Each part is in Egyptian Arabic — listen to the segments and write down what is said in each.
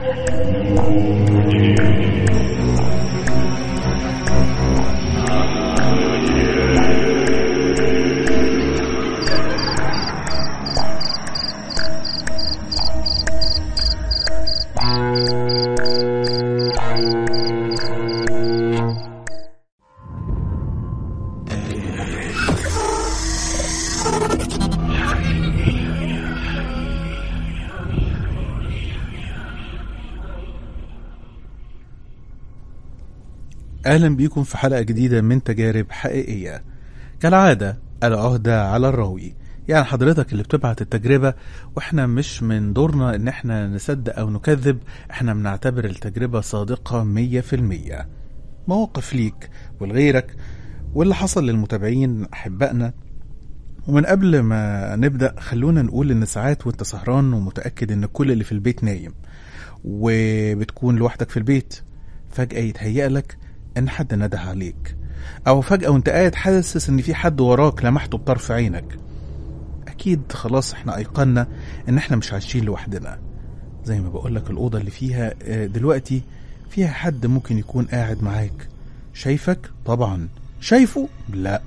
أهلا بيكم في حلقة جديدة من تجارب حقيقية كالعادة العهدة على الراوي يعني حضرتك اللي بتبعت التجربة واحنا مش من دورنا ان احنا نصدق او نكذب احنا بنعتبر التجربة صادقة مية في المية مواقف ليك ولغيرك واللي حصل للمتابعين أحبائنا ومن قبل ما نبدأ خلونا نقول إن ساعات وأنت سهران ومتأكد إن كل اللي في البيت نايم وبتكون لوحدك في البيت فجأة يتهيأ لك إن حد نده عليك أو فجأة وأنت قاعد حاسس إن في حد وراك لمحته بطرف عينك أكيد خلاص إحنا أيقنا إن إحنا مش عايشين لوحدنا زي ما بقولك الأوضة اللي فيها آه، دلوقتي فيها حد ممكن يكون قاعد معاك شايفك طبعا شايفه لا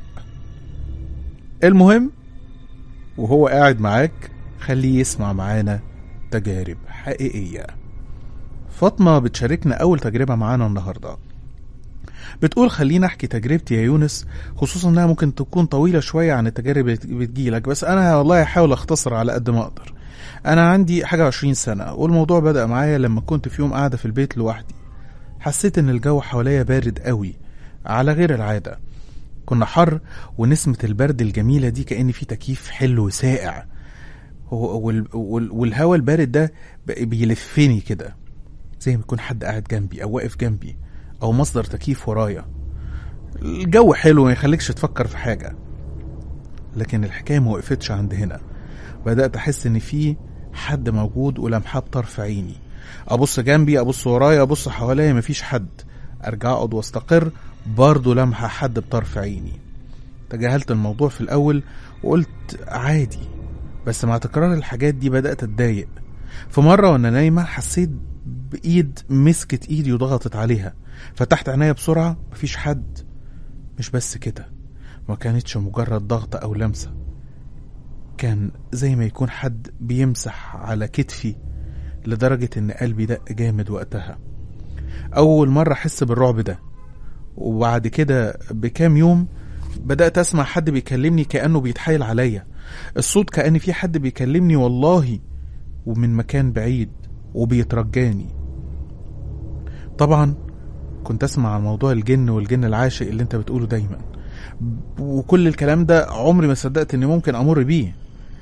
المهم وهو قاعد معاك خليه يسمع معانا تجارب حقيقية فاطمة بتشاركنا أول تجربة معانا النهاردة بتقول خليني أحكي تجربتي يا يونس خصوصا إنها ممكن تكون طويلة شوية عن التجارب اللي بتجيلك بس أنا والله هحاول أختصر على قد ما أقدر أنا عندي حاجة وعشرين سنة والموضوع بدأ معايا لما كنت في يوم قاعدة في البيت لوحدي حسيت إن الجو حواليا بارد قوي على غير العادة كنا حر ونسمة البرد الجميلة دي كأن في تكييف حلو ساقع هو- وال- وال- والهواء البارد ده ب- بيلفني كده زي ما يكون حد قاعد جنبي أو واقف جنبي أو مصدر تكييف ورايا الجو حلو ما يخليكش تفكر في حاجة لكن الحكاية ما وقفتش عند هنا بدأت أحس إن في حد موجود ولمحاه بطرف عيني أبص جنبي أبص ورايا أبص حواليا مفيش حد أرجع أقعد واستقر برضه لمحة حد بطرف عيني تجاهلت الموضوع في الأول وقلت عادي بس مع تكرار الحاجات دي بدأت أتضايق في مرة وأنا نايمة حسيت بإيد مسكت إيدي وضغطت عليها فتحت عينيا بسرعة مفيش حد مش بس كده ما كانتش مجرد ضغطة أو لمسة كان زي ما يكون حد بيمسح على كتفي لدرجة إن قلبي دق جامد وقتها أول مرة أحس بالرعب ده وبعد كده بكام يوم بدأت أسمع حد بيكلمني كأنه بيتحايل عليا الصوت كأن في حد بيكلمني والله ومن مكان بعيد وبيترجاني طبعا كنت أسمع عن موضوع الجن والجن العاشق اللي انت بتقوله دايما وكل الكلام ده عمري ما صدقت اني ممكن امر بيه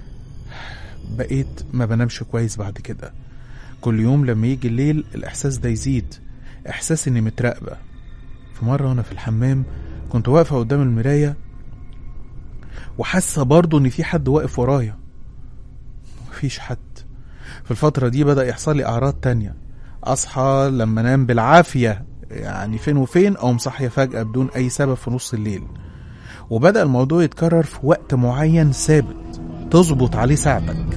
بقيت ما بنامش كويس بعد كده كل يوم لما يجي الليل الاحساس ده يزيد احساس اني متراقبه في مرة وأنا في الحمام كنت واقفة قدام المراية وحاسة برضه إن في حد واقف ورايا مفيش حد في الفترة دي بدأ يحصل لي أعراض تانية أصحى لما أنام بالعافية يعني فين وفين أو مصحية فجأة بدون أي سبب في نص الليل وبدأ الموضوع يتكرر في وقت معين ثابت تظبط عليه ساعتك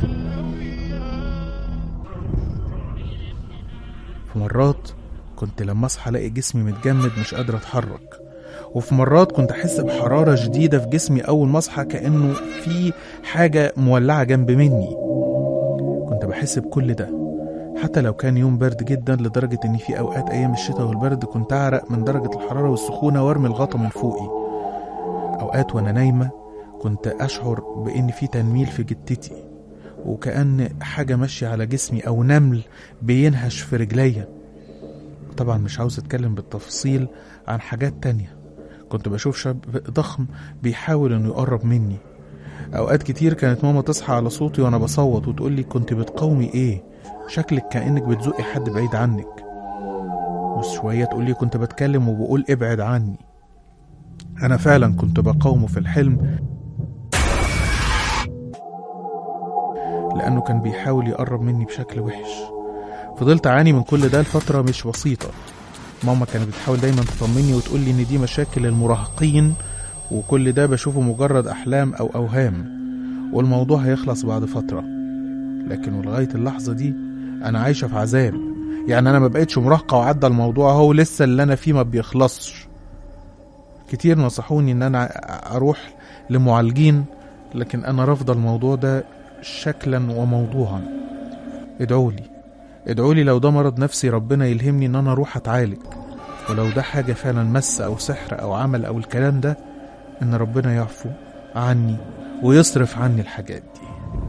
في مرات كنت لما اصحى الاقي جسمي متجمد مش قادر اتحرك وفي مرات كنت احس بحراره شديده في جسمي اول ما اصحى كانه في حاجه مولعه جنب مني كنت بحس بكل ده حتى لو كان يوم برد جدا لدرجه ان في اوقات ايام الشتاء والبرد كنت اعرق من درجه الحراره والسخونه وارمي الغطا من فوقي اوقات وانا نايمه كنت اشعر بان في تنميل في جتتي وكأن حاجة ماشية على جسمي أو نمل بينهش في رجليا طبعا مش عاوز اتكلم بالتفصيل عن حاجات تانية كنت بشوف شاب ضخم بيحاول انه يقرب مني اوقات كتير كانت ماما تصحى على صوتي وانا بصوت وتقول لي كنت بتقاومي ايه شكلك كانك بتزقي حد بعيد عنك وشويه تقول لي كنت بتكلم وبقول ابعد عني انا فعلا كنت بقاومه في الحلم لانه كان بيحاول يقرب مني بشكل وحش فضلت اعاني من كل ده لفتره مش بسيطه ماما كانت بتحاول دايما تطمني وتقول لي ان دي مشاكل المراهقين وكل ده بشوفه مجرد احلام او اوهام والموضوع هيخلص بعد فتره لكن ولغايه اللحظه دي انا عايشه في عذاب يعني انا ما بقتش مراهقه وعدى الموضوع هو لسه اللي انا فيه ما بيخلصش كتير نصحوني ان انا اروح لمعالجين لكن انا رافضه الموضوع ده شكلا وموضوعا ادعوا لي ادعوا لي لو ده مرض نفسي ربنا يلهمني ان انا اروح اتعالج ولو ده حاجه فعلا مس او سحر او عمل او الكلام ده ان ربنا يعفو عني ويصرف عني الحاجات دي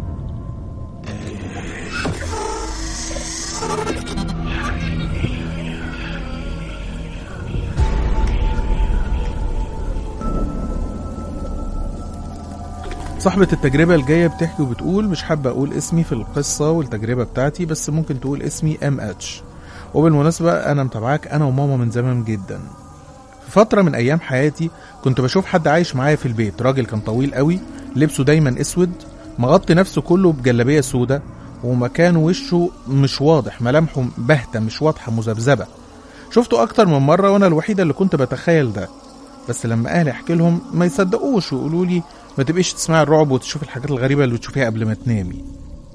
صاحبة التجربة الجاية بتحكي وبتقول مش حابة أقول اسمي في القصة والتجربة بتاعتي بس ممكن تقول اسمي ام اتش وبالمناسبة أنا متابعاك أنا وماما من زمان جدا في فترة من أيام حياتي كنت بشوف حد عايش معايا في البيت راجل كان طويل قوي لبسه دايما أسود مغطي نفسه كله بجلابية سودة ومكان وشه مش واضح ملامحه باهتة مش واضحة مذبذبة شفته أكتر من مرة وأنا الوحيدة اللي كنت بتخيل ده بس لما أهلي أحكي لهم ما يصدقوش ويقولوا لي ما تبقيش تسمعي الرعب وتشوفي الحاجات الغريبة اللي بتشوفيها قبل ما تنامي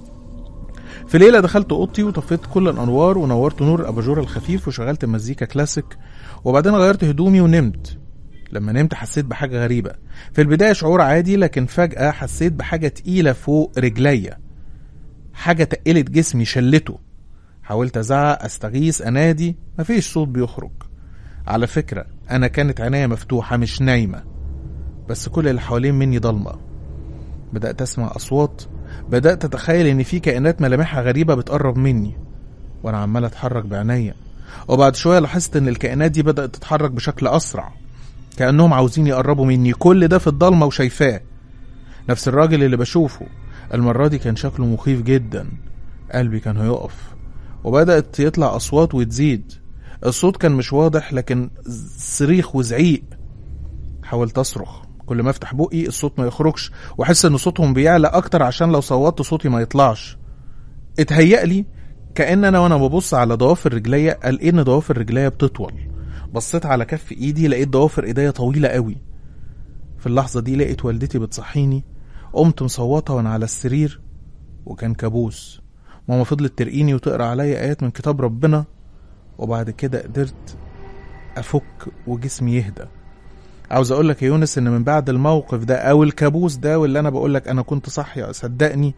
في ليلة دخلت أوضتي وطفيت كل الأنوار ونورت نور الأباجورة الخفيف وشغلت مزيكا كلاسيك وبعدين غيرت هدومي ونمت لما نمت حسيت بحاجة غريبة في البداية شعور عادي لكن فجأة حسيت بحاجة تقيلة فوق رجليا حاجة تقلت جسمي شلته حاولت أزعق أستغيث أنادي مفيش صوت بيخرج على فكرة أنا كانت عينيا مفتوحة مش نايمة بس كل اللي حوالين مني ضلمة بدأت أسمع أصوات بدأت أتخيل إن في كائنات ملامحها غريبة بتقرب مني وأنا عمال أتحرك بعينيا وبعد شوية لاحظت إن الكائنات دي بدأت تتحرك بشكل أسرع كأنهم عاوزين يقربوا مني كل ده في الضلمة وشايفاه نفس الراجل اللي بشوفه المرة دي كان شكله مخيف جدا قلبي كان هيقف وبدأت يطلع أصوات وتزيد الصوت كان مش واضح لكن صريخ وزعيق حاولت أصرخ كل ما افتح بقي الصوت ما يخرجش واحس ان صوتهم بيعلى اكتر عشان لو صوتت صوتي ما يطلعش اتهيأ لي كأن انا وانا ببص على ضوافر رجليا قال ان ضوافر رجليا بتطول بصيت على كف ايدي لقيت ضوافر ايديا طويلة قوي في اللحظة دي لقيت والدتي بتصحيني قمت مصوتة وانا على السرير وكان كابوس ماما فضلت ترقيني وتقرا عليا ايات من كتاب ربنا وبعد كده قدرت افك وجسمي يهدى عاوز اقول لك يا يونس ان من بعد الموقف ده او الكابوس ده واللي انا بقول لك انا كنت صاحيه صدقني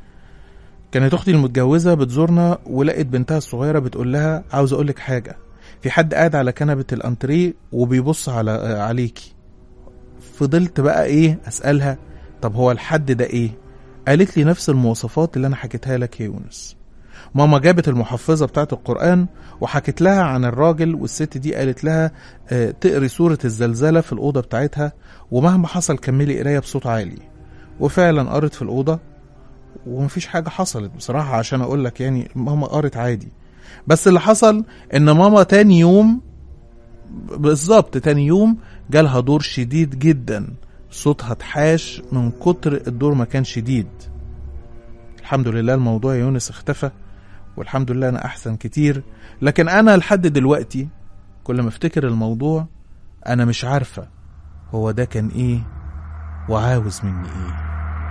كانت اختي المتجوزه بتزورنا ولقت بنتها الصغيره بتقول لها عاوز اقول لك حاجه في حد قاعد على كنبه الانتريه وبيبص على عليكي فضلت بقى ايه اسالها طب هو الحد ده ايه قالت لي نفس المواصفات اللي انا حكيتها لك يا يونس ماما جابت المحفظة بتاعت القرآن وحكت لها عن الراجل والست دي قالت لها آه، تقري سورة الزلزلة في الأوضة بتاعتها ومهما حصل كملي قراية بصوت عالي وفعلا قرت في الأوضة ومفيش حاجة حصلت بصراحة عشان أقول لك يعني ماما قرت عادي بس اللي حصل إن ماما تاني يوم بالظبط تاني يوم جالها دور شديد جدا صوتها اتحاش من كتر الدور ما كان شديد الحمد لله الموضوع يا يونس اختفى والحمد لله انا احسن كتير لكن انا لحد دلوقتي كل ما افتكر الموضوع انا مش عارفه هو ده كان ايه وعاوز مني ايه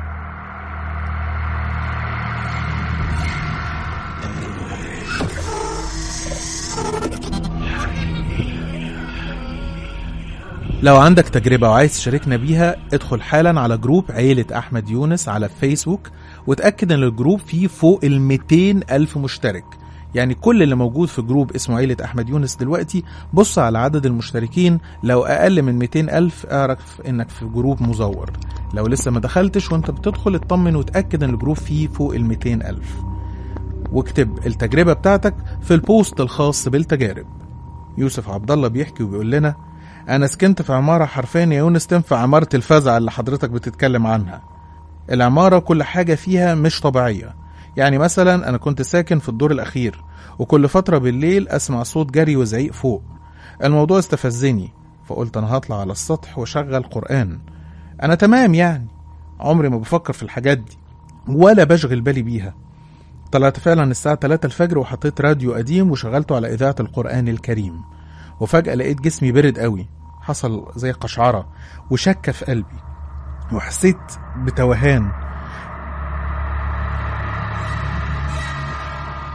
لو عندك تجربة وعايز تشاركنا بيها ادخل حالا على جروب عيلة أحمد يونس على فيسبوك وتأكد ان الجروب فيه فوق ال 200 ألف مشترك يعني كل اللي موجود في جروب اسمه عيلة أحمد يونس دلوقتي بص على عدد المشتركين لو أقل من 200 ألف اعرف إنك في جروب مزور لو لسه ما دخلتش وانت بتدخل اطمن وتأكد ان الجروب فيه فوق ال 200 ألف واكتب التجربة بتاعتك في البوست الخاص بالتجارب يوسف عبد الله بيحكي وبيقول لنا انا سكنت في عمارة حرفيا يا يونس تنفع عمارة الفزع اللي حضرتك بتتكلم عنها العمارة كل حاجة فيها مش طبيعية يعني مثلا أنا كنت ساكن في الدور الأخير وكل فترة بالليل أسمع صوت جري وزعيق فوق الموضوع استفزني فقلت أنا هطلع على السطح وشغل قرآن أنا تمام يعني عمري ما بفكر في الحاجات دي ولا بشغل بالي بيها طلعت فعلا الساعة 3 الفجر وحطيت راديو قديم وشغلته على إذاعة القرآن الكريم وفجأة لقيت جسمي برد قوي حصل زي قشعرة وشكة في قلبي وحسيت بتوهان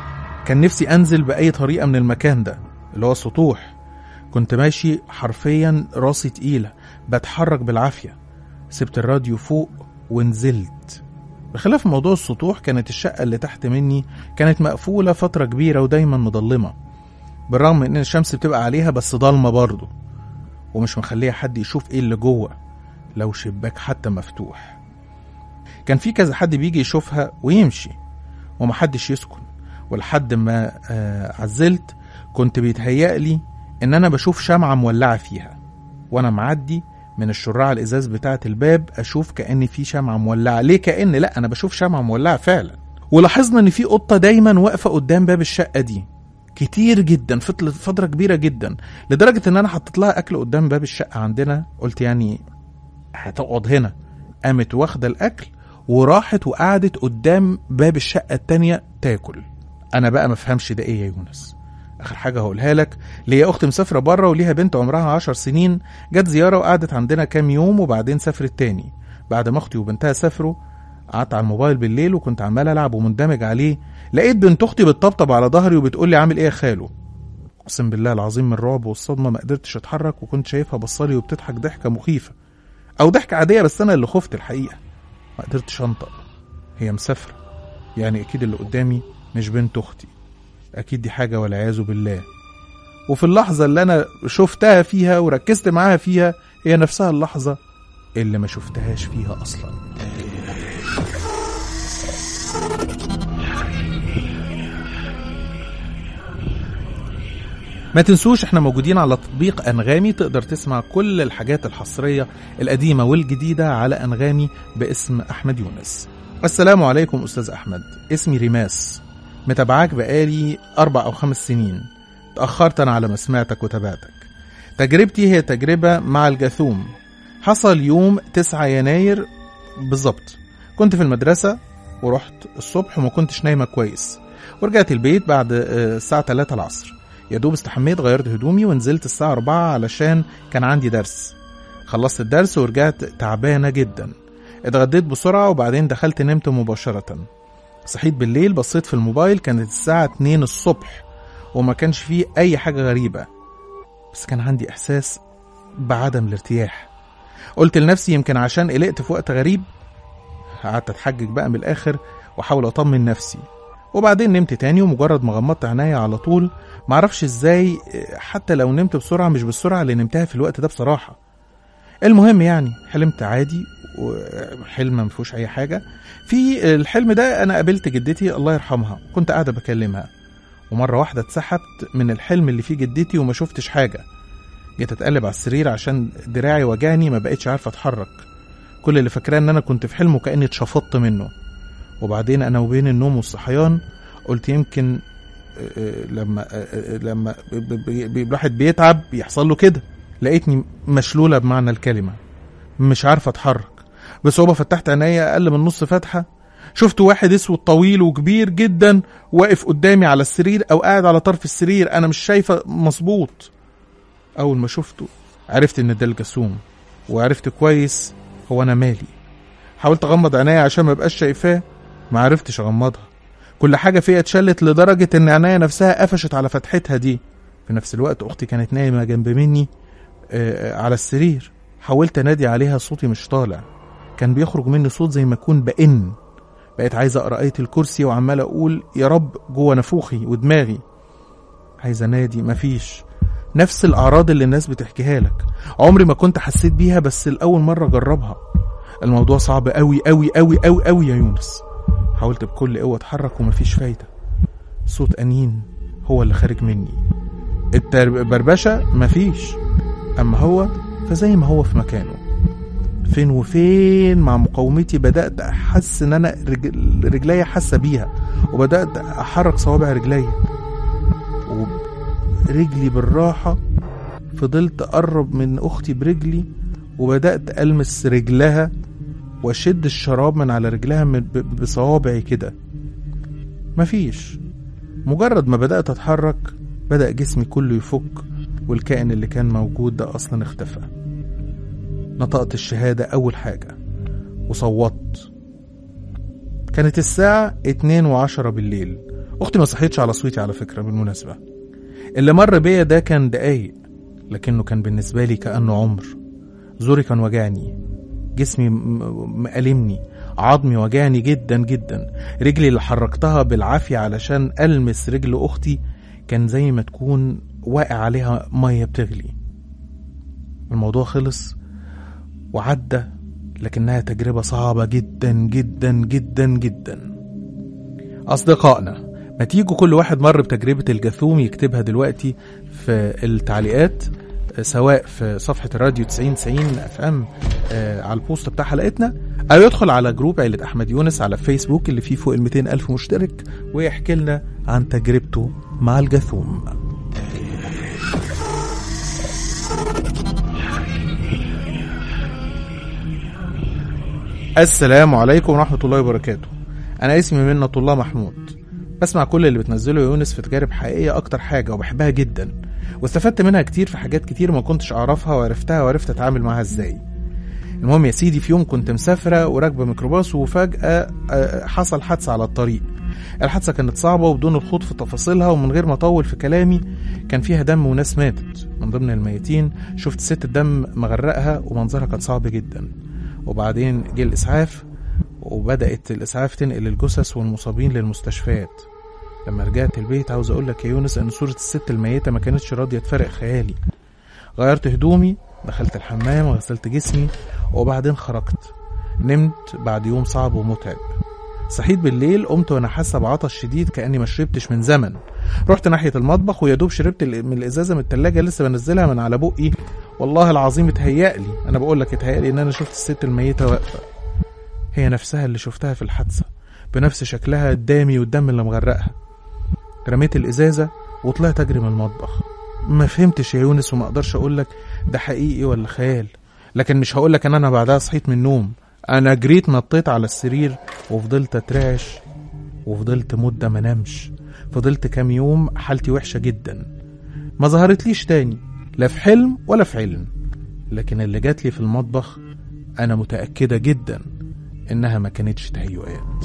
كان نفسي أنزل بأي طريقة من المكان ده اللي هو السطوح كنت ماشي حرفيا راسي تقيلة بتحرك بالعافية سبت الراديو فوق ونزلت بخلاف موضوع السطوح كانت الشقة اللي تحت مني كانت مقفولة فترة كبيرة ودايما مضلمة بالرغم من ان الشمس بتبقى عليها بس ضلمة برضه ومش مخليها حد يشوف ايه اللي جوه لو شباك حتى مفتوح كان في كذا حد بيجي يشوفها ويمشي ومحدش يسكن ولحد ما آه عزلت كنت بيتهيألي ان انا بشوف شمعة مولعة فيها وانا معدي من الشراع الازاز بتاعة الباب اشوف كأن في شمعة مولعة ليه كأن لا انا بشوف شمعة مولعة فعلا ولاحظنا ان في قطة دايما واقفة قدام باب الشقة دي كتير جدا فضلت فترة كبيرة جدا لدرجة ان انا حطيت لها اكل قدام باب الشقة عندنا قلت يعني هتقعد هنا قامت واخدة الاكل وراحت وقعدت قدام باب الشقة التانية تاكل انا بقى مفهمش ده ايه يا يونس اخر حاجة هقولها لك ليا اخت مسافرة بره وليها بنت عمرها عشر سنين جت زيارة وقعدت عندنا كام يوم وبعدين سافرت تاني بعد ما اختي وبنتها سافروا قعدت على الموبايل بالليل وكنت عمال العب ومندمج عليه لقيت بنت اختي بتطبطب على ظهري وبتقول لي عامل ايه يا خالو اقسم بالله العظيم من الرعب والصدمه ما قدرتش اتحرك وكنت شايفها بصلي وبتضحك ضحكه مخيفه او ضحكه عاديه بس انا اللي خفت الحقيقه ما قدرتش انطق هي مسافره يعني اكيد اللي قدامي مش بنت اختي اكيد دي حاجه والعياذ بالله وفي اللحظه اللي انا شفتها فيها وركزت معاها فيها هي نفسها اللحظه اللي ما شفتهاش فيها اصلا ما تنسوش احنا موجودين على تطبيق انغامي تقدر تسمع كل الحاجات الحصرية القديمة والجديدة على انغامي باسم احمد يونس السلام عليكم استاذ احمد اسمي ريماس متابعاك بقالي اربع او خمس سنين تأخرت انا على ما سمعتك وتابعتك تجربتي هي تجربة مع الجاثوم حصل يوم 9 يناير بالظبط كنت في المدرسة ورحت الصبح وما كنتش نايمة كويس ورجعت البيت بعد آه، الساعة 3 العصر يا دوب استحميت غيرت هدومي ونزلت الساعة 4 علشان كان عندي درس خلصت الدرس ورجعت تعبانة جدا اتغديت بسرعة وبعدين دخلت نمت مباشرة صحيت بالليل بصيت في الموبايل كانت الساعة 2 الصبح وما كانش فيه أي حاجة غريبة بس كان عندي إحساس بعدم الارتياح قلت لنفسي يمكن عشان قلقت في وقت غريب قعدت اتحجج بقى من الاخر واحاول اطمن نفسي وبعدين نمت تاني ومجرد ما غمضت عينيا على طول معرفش ازاي حتى لو نمت بسرعة مش بالسرعة اللي نمتها في الوقت ده بصراحة المهم يعني حلمت عادي وحلم ما فيهوش اي حاجة في الحلم ده انا قابلت جدتي الله يرحمها كنت قاعدة بكلمها ومرة واحدة اتسحبت من الحلم اللي فيه جدتي وما شفتش حاجة جيت اتقلب على السرير عشان دراعي وجعني ما بقتش عارفة اتحرك كل اللي فاكراه ان انا كنت في حلم وكاني اتشفطت منه وبعدين انا وبين النوم والصحيان قلت يمكن آه، آه، لما آه، آه، لما ب- ب- ب- الواحد بيتعب بيحصل له كده لقيتني مشلوله بمعنى الكلمه مش عارفه اتحرك بصعوبه فتحت عينيا اقل من نص فتحه شفت واحد اسود طويل وكبير جدا واقف قدامي على السرير او قاعد على طرف السرير انا مش شايفه مظبوط اول ما شفته عرفت ان ده الجاسوم وعرفت كويس هو انا مالي حاولت اغمض عينيا عشان ما ابقاش شايفاه ما عرفتش اغمضها كل حاجه فيا اتشلت لدرجه ان عينيا نفسها قفشت على فتحتها دي في نفس الوقت اختي كانت نايمه جنب مني آه، آه، على السرير حاولت انادي عليها صوتي مش طالع كان بيخرج مني صوت زي ما اكون بئن بقيت عايز اقرا ايه الكرسي وعمال اقول يا رب جوه نافوخي ودماغي عايز انادي مفيش نفس الاعراض اللي الناس بتحكيها لك عمري ما كنت حسيت بيها بس الاول مره اجربها الموضوع صعب قوي قوي قوي قوي قوي يا يونس حاولت بكل قوه اتحرك ومفيش فايده صوت انين هو اللي خارج مني البربشه مفيش اما هو فزي ما هو في مكانه فين وفين مع مقاومتي بدات احس ان انا رجل رجليا حاسه بيها وبدات احرك صوابع رجليا ورجلي بالراحه فضلت اقرب من اختي برجلي وبدات المس رجلها واشد الشراب من على رجلها من ب- بصوابعي كده مفيش مجرد ما بدات اتحرك بدا جسمي كله يفك والكائن اللي كان موجود ده اصلا اختفى نطقت الشهاده اول حاجه وصوتت كانت الساعة اتنين وعشرة بالليل اختي ما صحيتش على صوتي على فكره بالمناسبه اللي مر بيا ده كان دقايق لكنه كان بالنسبه لي كانه عمر زوري كان وجعني جسمي م- مألمني عظمي وجعني جدا جدا رجلي اللي حركتها بالعافية علشان ألمس رجل أختي كان زي ما تكون واقع عليها مية بتغلي الموضوع خلص وعدى لكنها تجربة صعبة جدا جدا جدا جدا أصدقائنا ما تيجوا كل واحد مر بتجربة الجاثوم يكتبها دلوقتي في التعليقات آه، سواء في صفحة الراديو 90 90 اف ام على البوست بتاع حلقتنا أو يدخل على جروب عيلة أحمد يونس على فيسبوك اللي فيه فوق ال 200 ألف مشترك ويحكي لنا عن تجربته مع الجاثوم السلام عليكم ورحمة الله وبركاته أنا اسمي منة الله محمود بسمع كل اللي بتنزله يا يونس في تجارب حقيقية أكتر حاجة وبحبها جدا واستفدت منها كتير في حاجات كتير ما كنتش أعرفها وعرفتها وعرفت أتعامل معاها إزاي المهم يا سيدي في يوم كنت مسافرة وراكبة ميكروباص وفجأة آه، حصل حادثة على الطريق الحادثة كانت صعبة وبدون الخوض في تفاصيلها ومن غير ما أطول في كلامي كان فيها دم وناس ماتت من ضمن الميتين شفت ست الدم مغرقها ومنظرها كان صعب جدا وبعدين جه الإسعاف وبدأت الإسعاف تنقل الجثث والمصابين للمستشفيات لما رجعت البيت عاوز أقول لك يا يونس إن صورة الست الميتة ما كانتش راضية تفرق خيالي غيرت هدومي دخلت الحمام وغسلت جسمي وبعدين خرجت نمت بعد يوم صعب ومتعب صحيت بالليل قمت وانا حاسه بعطش شديد كاني ما شربتش من زمن رحت ناحيه المطبخ ويا دوب شربت ال- من الازازه من التلاجة لسه بنزلها من على بقي والله العظيم اتهيألي انا بقول لك اتهيألي ان انا شفت الست الميته واقفه هي نفسها اللي شفتها في الحادثه بنفس شكلها قدامي والدم اللي مغرقها رميت الازازه وطلعت اجري من المطبخ ما فهمتش يا يونس وما اقدرش اقول لك ده حقيقي ولا خيال لكن مش هقول لك ان انا بعدها صحيت من النوم انا جريت نطيت على السرير وفضلت اترعش وفضلت مده ما نمش فضلت كام يوم حالتي وحشه جدا ما ظهرتليش تاني لا في حلم ولا في علم لكن اللي جات لي في المطبخ انا متاكده جدا انها ما كانتش تهيؤات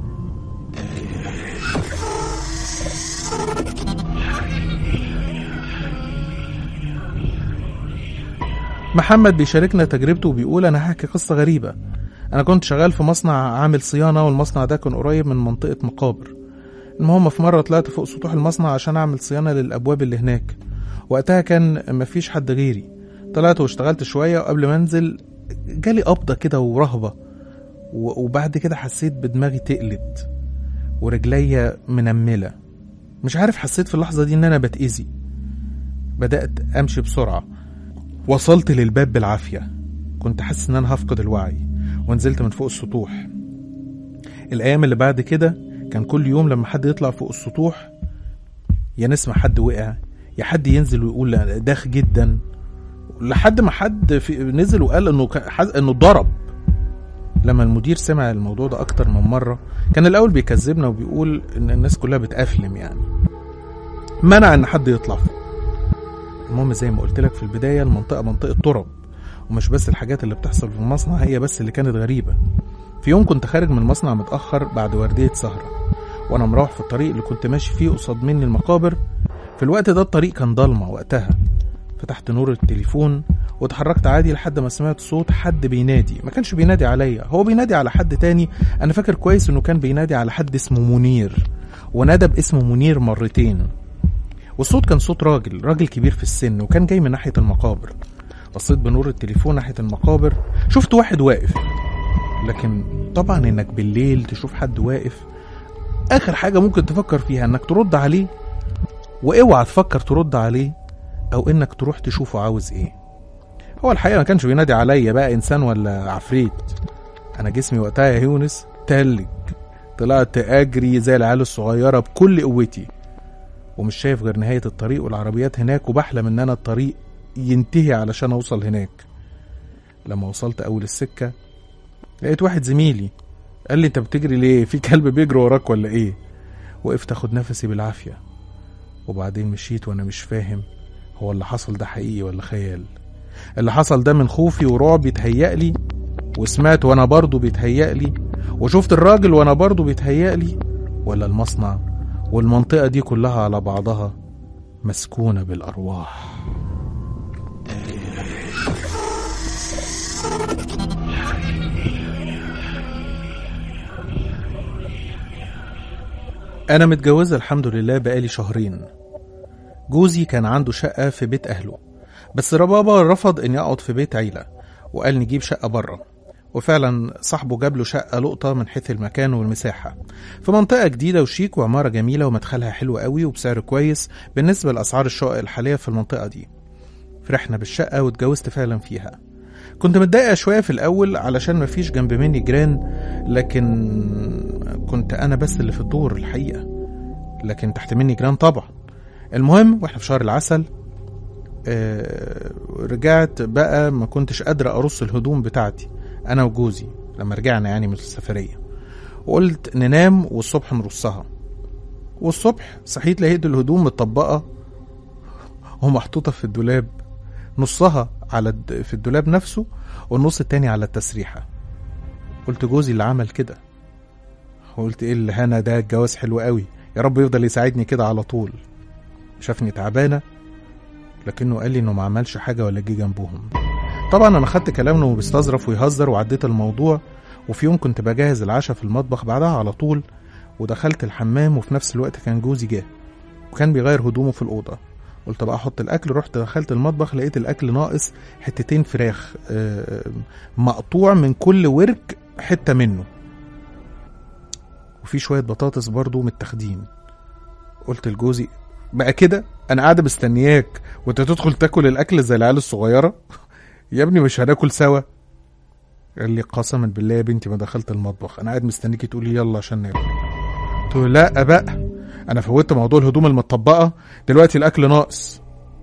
محمد بيشاركنا تجربته وبيقول انا هحكي قصه غريبه انا كنت شغال في مصنع عامل صيانه والمصنع ده كان قريب من منطقه مقابر المهم في مره طلعت فوق سطوح المصنع عشان اعمل صيانه للابواب اللي هناك وقتها كان مفيش حد غيري طلعت واشتغلت شويه وقبل ما انزل جالي قبضه كده ورهبه و- وبعد كده حسيت بدماغي تقلت ورجليا منمله مش عارف حسيت في اللحظه دي ان انا بتاذي بدات امشي بسرعه وصلت للباب بالعافية كنت حاسس ان انا هفقد الوعي ونزلت من فوق السطوح الايام اللي بعد كده كان كل يوم لما حد يطلع فوق السطوح يا نسمع حد وقع يا حد ينزل ويقول لا داخ جدا لحد ما حد في نزل وقال انه ك- حز- انه اتضرب لما المدير سمع الموضوع ده اكتر من مره كان الاول بيكذبنا وبيقول ان الناس كلها بتقفلم يعني منع ان حد يطلع فوق المهم زي ما قلت لك في البداية المنطقة منطقة تراب ومش بس الحاجات اللي بتحصل في المصنع هي بس اللي كانت غريبة في يوم كنت خارج من المصنع متأخر بعد وردية سهرة وأنا مروح في الطريق اللي كنت ماشي فيه قصاد مني المقابر في الوقت ده الطريق كان ضلمة وقتها فتحت نور التليفون واتحركت عادي لحد ما سمعت صوت حد بينادي ما كانش بينادي عليا هو بينادي على حد تاني انا فاكر كويس انه كان بينادي على حد اسمه منير ونادى باسم منير مرتين والصوت كان صوت راجل راجل كبير في السن وكان جاي من ناحية المقابر بصيت بنور التليفون ناحية المقابر شفت واحد واقف لكن طبعا انك بالليل تشوف حد واقف اخر حاجة ممكن تفكر فيها انك ترد عليه واوعى تفكر ترد عليه او انك تروح تشوفه عاوز ايه هو الحقيقة ما كانش بينادي عليا بقى انسان ولا عفريت انا جسمي وقتها يا يونس تلج طلعت اجري زي العيال الصغيرة بكل قوتي ومش شايف غير نهاية الطريق والعربيات هناك وبحلم ان انا الطريق ينتهي علشان اوصل هناك لما وصلت اول السكة لقيت واحد زميلي قال لي انت بتجري ليه في كلب بيجري وراك ولا ايه وقفت اخد نفسي بالعافية وبعدين مشيت وانا مش فاهم هو اللي حصل ده حقيقي ولا خيال اللي حصل ده من خوفي ورعبي اتهيألي وسمعت وانا برضه بيتهيألي وشفت الراجل وانا برضه بيتهيألي ولا المصنع والمنطقة دي كلها على بعضها مسكونة بالأرواح أنا متجوزة الحمد لله بقالي شهرين جوزي كان عنده شقة في بيت أهله بس ربابا رفض إني أقعد في بيت عيلة وقال نجيب شقة بره وفعلا صاحبه جاب له شقة لقطة من حيث المكان والمساحة في منطقة جديدة وشيك وعمارة جميلة ومدخلها حلو قوي وبسعر كويس بالنسبة لأسعار الشقق الحالية في المنطقة دي فرحنا بالشقة واتجوزت فعلا فيها كنت متضايقة شوية في الأول علشان مفيش جنب مني جيران لكن كنت أنا بس اللي في الدور الحقيقة لكن تحت مني جيران طبعا المهم واحنا في شهر العسل آه، رجعت بقى ما كنتش قادرة أرص الهدوم بتاعتي أنا وجوزي لما رجعنا يعني من السفرية وقلت ننام والصبح نرصها والصبح صحيت لقيت الهدوم متطبقة ومحطوطة في الدولاب نصها على الد... في الدولاب نفسه والنص التاني على التسريحة قلت جوزي اللي عمل كده قلت ايه الهنا ده الجواز حلو قوي يا رب يفضل يساعدني كده على طول شافني تعبانة لكنه قال لي انه ما عملش حاجة ولا جه جنبهم طبعا انا خدت كلامه انه بيستظرف ويهزر وعديت الموضوع وفي يوم كنت بجهز العشاء في المطبخ بعدها على طول ودخلت الحمام وفي نفس الوقت كان جوزي جه وكان بيغير هدومه في الأوضة قلت بقى احط الاكل رحت دخلت المطبخ لقيت الاكل ناقص حتتين فراخ آه، مقطوع من كل ورك حته منه وفي شويه بطاطس برضو متاخدين قلت لجوزي بقى كده انا قاعده مستنياك وانت تدخل تاكل الاكل زي العيال الصغيره يا ابني مش هناكل سوا قال لي قسما بالله يا بنتي ما دخلت المطبخ انا قاعد مستنيكي تقولي يلا عشان ناكل قلت له لا بقى انا فوتت موضوع الهدوم المتطبقه دلوقتي الاكل ناقص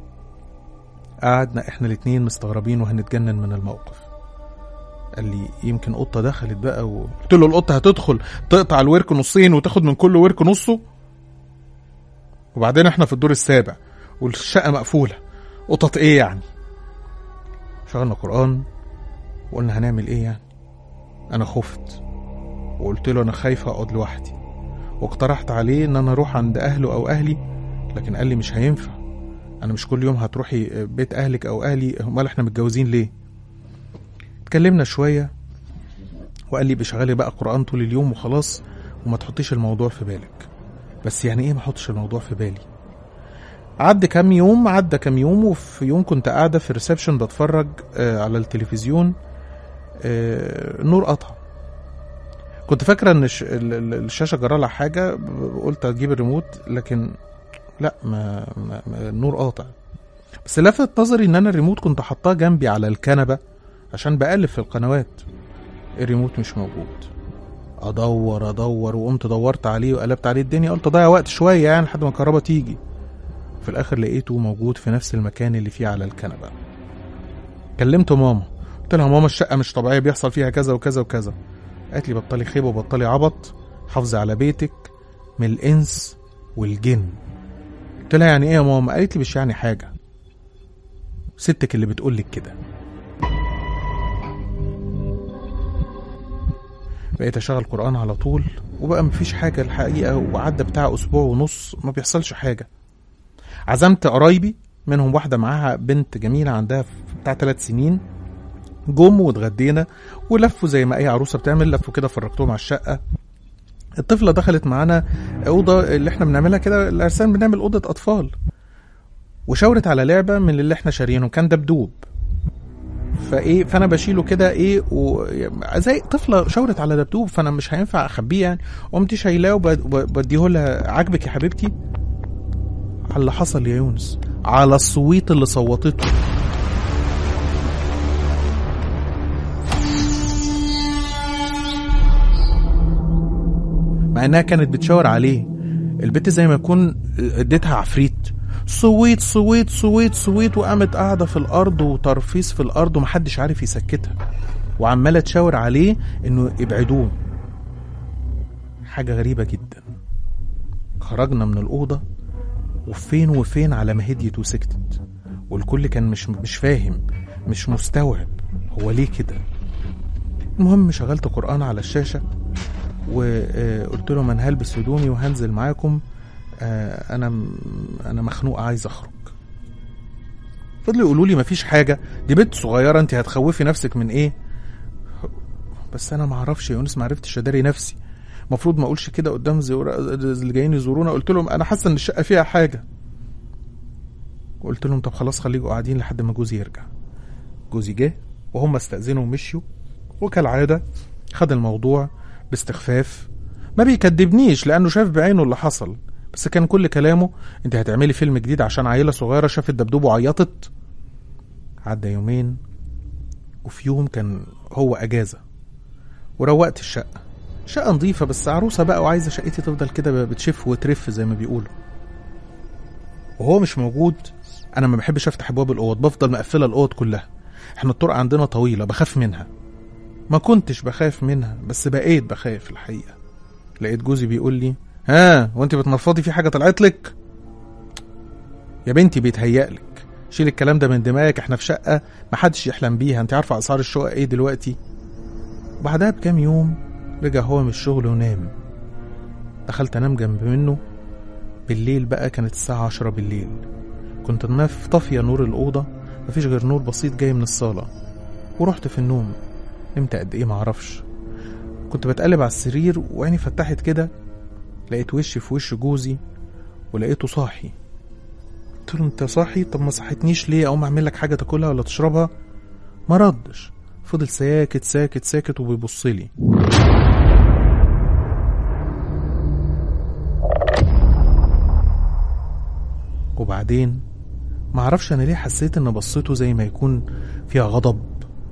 قعدنا احنا الاتنين مستغربين وهنتجنن من الموقف قال لي يمكن قطه دخلت بقى و... قلت له القطه هتدخل تقطع الورك نصين وتاخد من كل ورك نصه وبعدين احنا في الدور السابع والشقه مقفوله قطط ايه يعني شغلنا قران وقلنا هنعمل ايه يعني انا خفت وقلت له انا خايفه اقعد لوحدي واقترحت عليه ان انا اروح عند اهله او اهلي لكن قال لي مش هينفع انا مش كل يوم هتروحي بيت اهلك او اهلي امال احنا متجوزين ليه اتكلمنا شويه وقال لي بشغلي بقى قران طول اليوم وخلاص وما تحطيش الموضوع في بالك بس يعني ايه ما احطش الموضوع في بالي عدى كام يوم عدى كام يوم وفي يوم كنت قاعده في الريسبشن بتفرج آه على التلفزيون آه النور قطع كنت فاكره ان الش- ال- ال- الشاشه جرى لها حاجه ب- قلت اجيب الريموت لكن لا ما, ما, ما النور قاطع بس لفت نظري ان انا الريموت كنت حاطاه جنبي على الكنبه عشان بقلب في القنوات الريموت مش موجود ادور ادور وقمت دورت عليه وقلبت عليه الدنيا قلت اضيع وقت شويه يعني لحد ما الكهرباء تيجي في الاخر لقيته موجود في نفس المكان اللي فيه على الكنبه كلمت ماما قلت لها ماما الشقه مش طبيعيه بيحصل فيها كذا وكذا وكذا قالت لي بطلي خيبه وبطلي عبط حافظي على بيتك من الانس والجن قلت لها يعني ايه يا ماما قالت لي مش يعني حاجه ستك اللي بتقول لك كده بقيت اشغل قران على طول وبقى مفيش حاجه الحقيقه وعدى بتاع اسبوع ونص ما بيحصلش حاجه عزمت قرايبي منهم واحده معاها بنت جميله عندها بتاع ثلاث سنين جم واتغدينا ولفوا زي ما اي عروسه بتعمل لفوا كده فرجتهم على الشقه الطفله دخلت معانا اوضه اللي احنا بنعملها كده الارسال بنعمل اوضه اطفال وشاورت على لعبه من اللي احنا شاريينه كان دبدوب فايه فانا بشيله كده ايه و... زي طفله شاورت على دبدوب فانا مش هينفع اخبيه يعني قمت شايلاه وبديه لها عاجبك يا حبيبتي على اللي حصل يا يونس على الصويت اللي صوتته مع انها كانت بتشاور عليه البت زي ما يكون اديتها عفريت صويت صويت صويت صويت وقامت قاعده في الارض وترفيس في الارض ومحدش عارف يسكتها وعماله تشاور عليه انه ابعدوه حاجه غريبه جدا خرجنا من الاوضه وفين وفين على ما هديت وسكتت والكل كان مش مش فاهم مش مستوعب هو ليه كده المهم شغلت قرآن على الشاشة وقلت لهم انا هلبس هدومي وهنزل معاكم آه انا م- انا مخنوق عايز اخرج فضلوا يقولوا لي مفيش حاجه دي بنت صغيره انت هتخوفي نفسك من ايه بس انا ما اعرفش يا يونس ما عرفتش اداري نفسي المفروض ما اقولش كده قدام زور... اللي جايين يزورونا قلت لهم انا حاسه ان الشقه فيها حاجه وقلت لهم طب خلاص خليكوا قاعدين لحد ما جوزي يرجع جوزي جه وهم استأذنوا ومشيوا وكالعادة خد الموضوع باستخفاف ما بيكدبنيش لأنه شاف بعينه اللي حصل بس كان كل كلامه انت هتعملي فيلم جديد عشان عيلة صغيرة شافت دبدوب وعيطت عدى يومين وفي يوم كان هو أجازة وروقت الشقة شقة نظيفة بس عروسة بقى وعايزة شقتي تفضل كده بتشف وترف زي ما بيقولوا وهو مش موجود انا ما بحبش افتح ابواب الاوض بفضل مقفله الاوض كلها احنا الطرق عندنا طويله بخاف منها ما كنتش بخاف منها بس بقيت بخاف الحقيقه لقيت جوزي بيقول لي ها وانت بتنفضي في حاجه طلعت لك يا بنتي بيتهيألك شيل الكلام ده من دماغك احنا في شقه محدش يحلم بيها انت عارفه اسعار الشقق ايه دلوقتي بعدها بكام يوم رجع هو من الشغل ونام دخلت انام جنب منه بالليل بقى كانت الساعة عشرة بالليل كنت الناف طافية نور الأوضة مفيش غير نور بسيط جاي من الصالة ورحت في النوم نمت قد إيه معرفش كنت بتقلب على السرير وعيني فتحت كده لقيت وشي في وش جوزي ولقيته صاحي قلت له انت صاحي طب ما صحتنيش ليه اقوم اعمل لك حاجه تاكلها ولا تشربها ما ردش فضل ساكت ساكت ساكت وبيبص لي وبعدين معرفش انا ليه حسيت ان بصيته زي ما يكون فيها غضب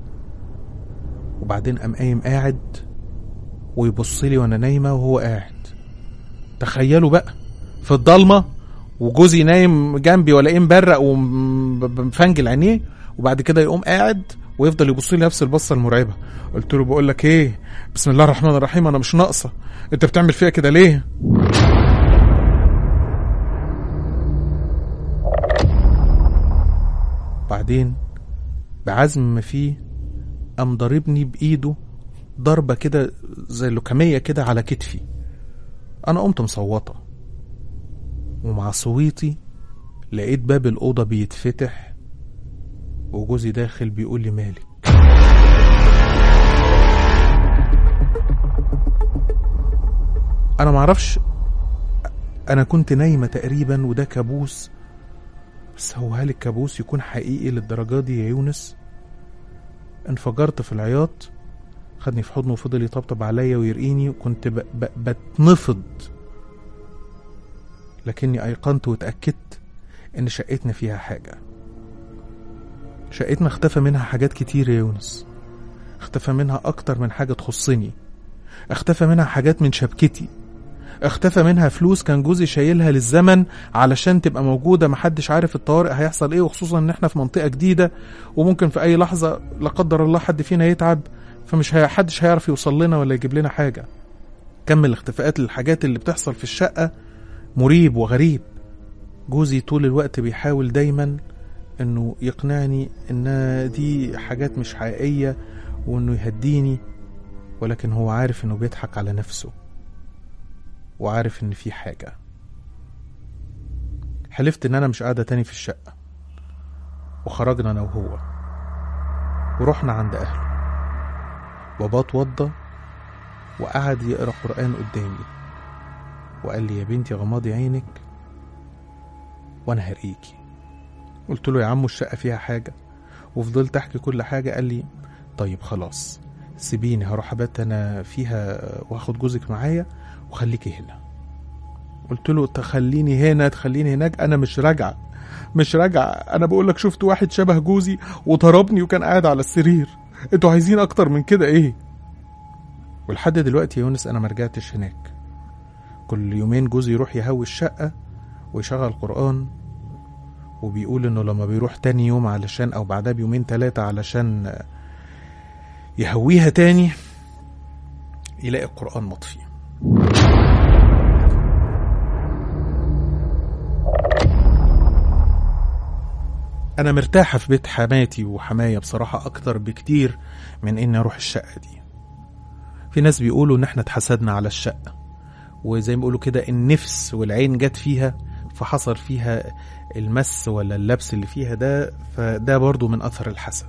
وبعدين قام قايم قاعد ويبص لي وانا نايمه وهو قاعد تخيلوا بقى في الضلمه وجوزي نايم جنبي ولاقيه مبرق ومفنجل عينيه وبعد كده يقوم قاعد ويفضل يبص لي نفس البصه المرعبه قلت له بقول لك ايه بسم الله الرحمن الرحيم انا مش ناقصه انت بتعمل فيها كده ليه بعدين بعزم ما فيه قام ضاربني بايده ضربه كده زي اللكميه كده على كتفي انا قمت مصوته ومع صويتي لقيت باب الأوضة بيتفتح وجوزي داخل بيقول لي مالك أنا معرفش أنا كنت نايمة تقريبا وده كابوس بس هو هل الكابوس يكون حقيقي للدرجة دي يا يونس انفجرت في العياط خدني في حضنه وفضل يطبطب عليا ويرقيني وكنت ب... ب... بتنفض لكني أيقنت واتأكدت إن شقتنا فيها حاجة شقتنا اختفى منها حاجات كتير يا يونس اختفى منها أكتر من حاجة تخصني اختفى منها حاجات من شبكتي اختفى منها فلوس كان جوزي شايلها للزمن علشان تبقى موجودة محدش عارف الطوارئ هيحصل ايه وخصوصا ان احنا في منطقة جديدة وممكن في اي لحظة لا قدر الله حد فينا يتعب فمش هي حدش هيعرف يوصل لنا ولا يجيب لنا حاجة كم الاختفاءات للحاجات اللي بتحصل في الشقة مريب وغريب جوزي طول الوقت بيحاول دايما انه يقنعني ان دي حاجات مش حقيقية وانه يهديني ولكن هو عارف انه بيضحك على نفسه وعارف ان في حاجة حلفت ان انا مش قاعدة تاني في الشقة وخرجنا انا وهو ورحنا عند اهله بابا اتوضى وقعد يقرا قرآن قدامي وقال لي يا بنتي غمضي عينك وانا هرقيكي قلت له يا عمو الشقة فيها حاجة وفضلت احكي كل حاجة قال لي طيب خلاص سيبيني هروح ابات انا فيها واخد جوزك معايا وخليكي هنا قلت له تخليني هنا تخليني هناك انا مش راجعه مش راجعه انا بقول لك شفت واحد شبه جوزي وضربني وكان قاعد على السرير انتوا عايزين اكتر من كده ايه ولحد دلوقتي يا يونس انا ما رجعتش هناك كل يومين جوزي يروح يهوي الشقه ويشغل قران وبيقول انه لما بيروح تاني يوم علشان او بعدها بيومين تلاتة علشان يهويها تاني يلاقي القرآن مطفي أنا مرتاحة في بيت حماتي وحماية بصراحة أكتر بكتير من إني أروح الشقة دي في ناس بيقولوا إن إحنا اتحسدنا على الشقة وزي ما بيقولوا كده النفس والعين جت فيها فحصل فيها المس ولا اللبس اللي فيها ده فده برضو من اثر الحسد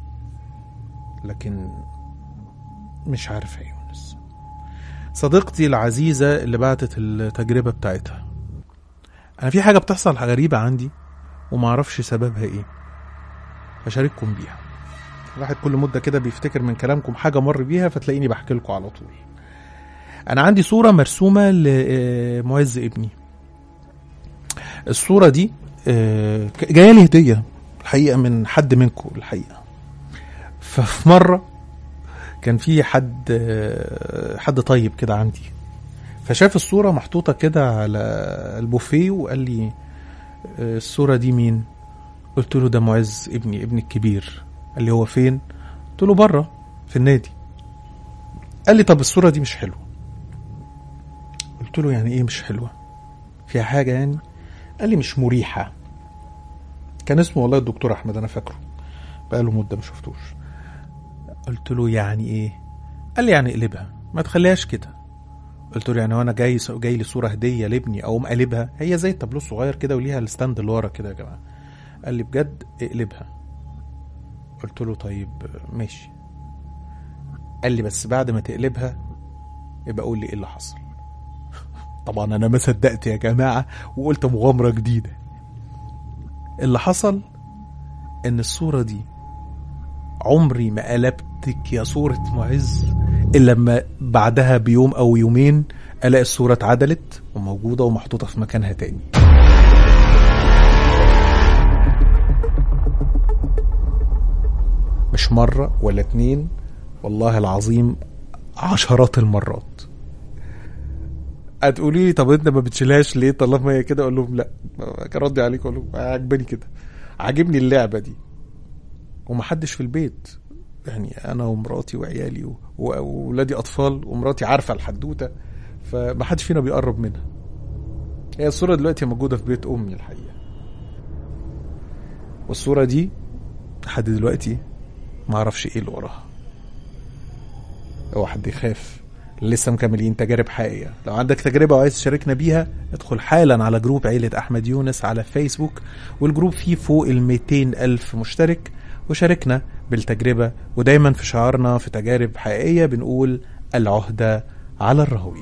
لكن مش عارف يا يونس صديقتي العزيزة اللي بعتت التجربة بتاعتها أنا في حاجة بتحصل غريبة عندي ومعرفش سببها إيه هشارككم بيها الواحد كل مدة كده بيفتكر من كلامكم حاجة مر بيها فتلاقيني بحكي لكم على طول أنا عندي صورة مرسومة لمعز ابني الصورة دي آه، جاية لي هدية الحقيقة من حد منكم الحقيقة ففي مرة كان في حد آه، حد طيب كده عندي فشاف الصورة محطوطة كده على البوفيه وقال لي آه، الصورة دي مين؟ قلت له ده معز ابني ابني الكبير قال لي هو فين؟ قلت له بره في النادي قال لي طب الصورة دي مش حلوة قلت له يعني ايه مش حلوة؟ فيها حاجة يعني؟ قال لي مش مريحة كان اسمه والله الدكتور احمد انا فاكره بقاله مدة ما شفتوش قلت له يعني ايه قال لي يعني اقلبها ما تخليهاش كده قلت له يعني وانا جاي جاي لي صوره هديه لابني اقوم قلبها هي زي التابلو الصغير كده وليها الستاند اللي ورا كده يا جماعه قال لي بجد اقلبها قلت له طيب ماشي قال لي بس بعد ما تقلبها يبقى قول لي ايه اللي حصل طبعا انا ما صدقت يا جماعه وقلت مغامره جديده اللي حصل ان الصوره دي عمري ما قلبتك يا صورة معز إلا لما بعدها بيوم أو يومين ألاقي الصورة اتعدلت وموجودة ومحطوطة في مكانها تاني مش مرة ولا اتنين والله العظيم عشرات المرات هتقولي لي طب انت ما بتشيلهاش ليه طالما هي كده اقول لهم لا كان ردي عليك اقول لهم عجباني كده عاجبني اللعبه دي ومحدش في البيت يعني انا ومراتي وعيالي و- و- وولادي اطفال ومراتي عارفه الحدوته فمحدش فينا بيقرب منها هي الصوره دلوقتي موجوده في بيت امي الحقيقه والصوره دي لحد دلوقتي ما اعرفش ايه اللي وراها اوعى حد يخاف لسه مكملين تجارب حقيقية لو عندك تجربة وعايز تشاركنا بيها ادخل حالا على جروب عيلة أحمد يونس على فيسبوك والجروب فيه فوق ال 200 ألف مشترك وشاركنا بالتجربة ودايما في شعارنا في تجارب حقيقية بنقول العهدة على الراوي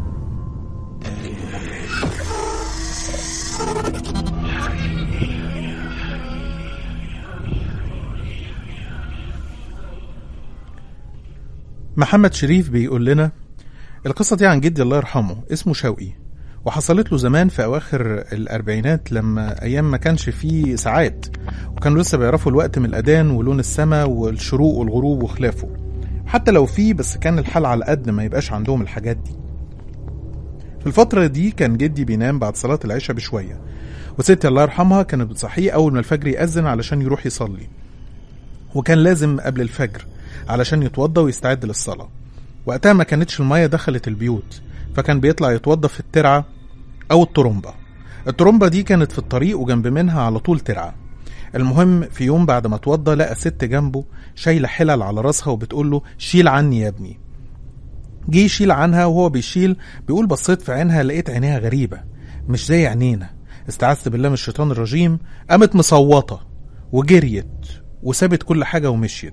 محمد شريف بيقول لنا القصة دي عن جدي الله يرحمه اسمه شوقي وحصلت له زمان في أواخر الأربعينات لما أيام ما كانش فيه ساعات وكانوا لسه بيعرفوا الوقت من الأذان ولون السماء والشروق والغروب وخلافه حتى لو فيه بس كان الحال على قد ما يبقاش عندهم الحاجات دي في الفترة دي كان جدي بينام بعد صلاة العشاء بشوية وستي الله يرحمها كانت بتصحيه أول ما الفجر يأذن علشان يروح يصلي وكان لازم قبل الفجر علشان يتوضى ويستعد للصلاة وقتها ما كانتش المية دخلت البيوت فكان بيطلع يتوضى في الترعة أو الطرمبة الطرمبة دي كانت في الطريق وجنب منها على طول ترعة المهم في يوم بعد ما اتوضى لقى ست جنبه شايلة حلل على راسها وبتقول له شيل عني يا ابني جه يشيل عنها وهو بيشيل بيقول بصيت في عينها لقيت عينيها غريبة مش زي عينينا استعذت بالله من الشيطان الرجيم قامت مصوتة وجريت وسابت كل حاجة ومشيت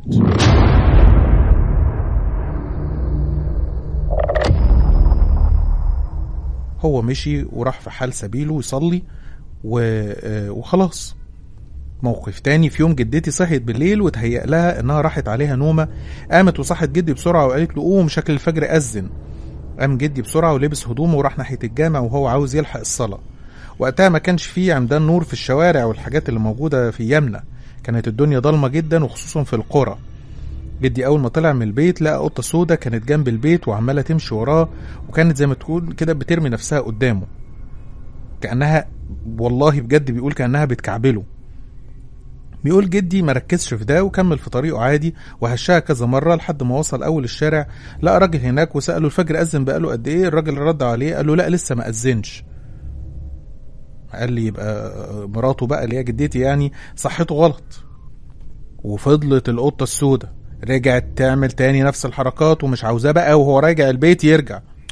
هو مشي وراح في حال سبيله يصلي و... آه، وخلاص موقف تاني في يوم جدتي صحيت بالليل وتهيأ لها انها راحت عليها نومه قامت وصحت جدي بسرعه وقالت له قوم شكل الفجر اذن قام جدي بسرعه ولبس هدومه وراح ناحيه الجامع وهو عاوز يلحق الصلاه وقتها ما كانش فيه عمدان نور في الشوارع والحاجات اللي موجوده في يمنى كانت الدنيا ضلمه جدا وخصوصا في القرى جدي اول ما طلع من البيت لقى قطه سودا كانت جنب البيت وعماله تمشي وراه وكانت زي ما تكون كده بترمي نفسها قدامه كانها والله بجد بيقول كانها بتكعبله بيقول جدي ما ركزش في ده وكمل في طريقه عادي وهشها كذا مره لحد ما وصل اول الشارع لقى راجل هناك وساله الفجر اذن بقاله قد ايه الراجل رد عليه قال له لا لسه ما اذنش قال لي يبقى مراته بقى اللي هي جدتي يعني صحته غلط وفضلت القطه السوداء رجعت تعمل تاني نفس الحركات ومش عاوزاه بقى وهو راجع البيت يرجع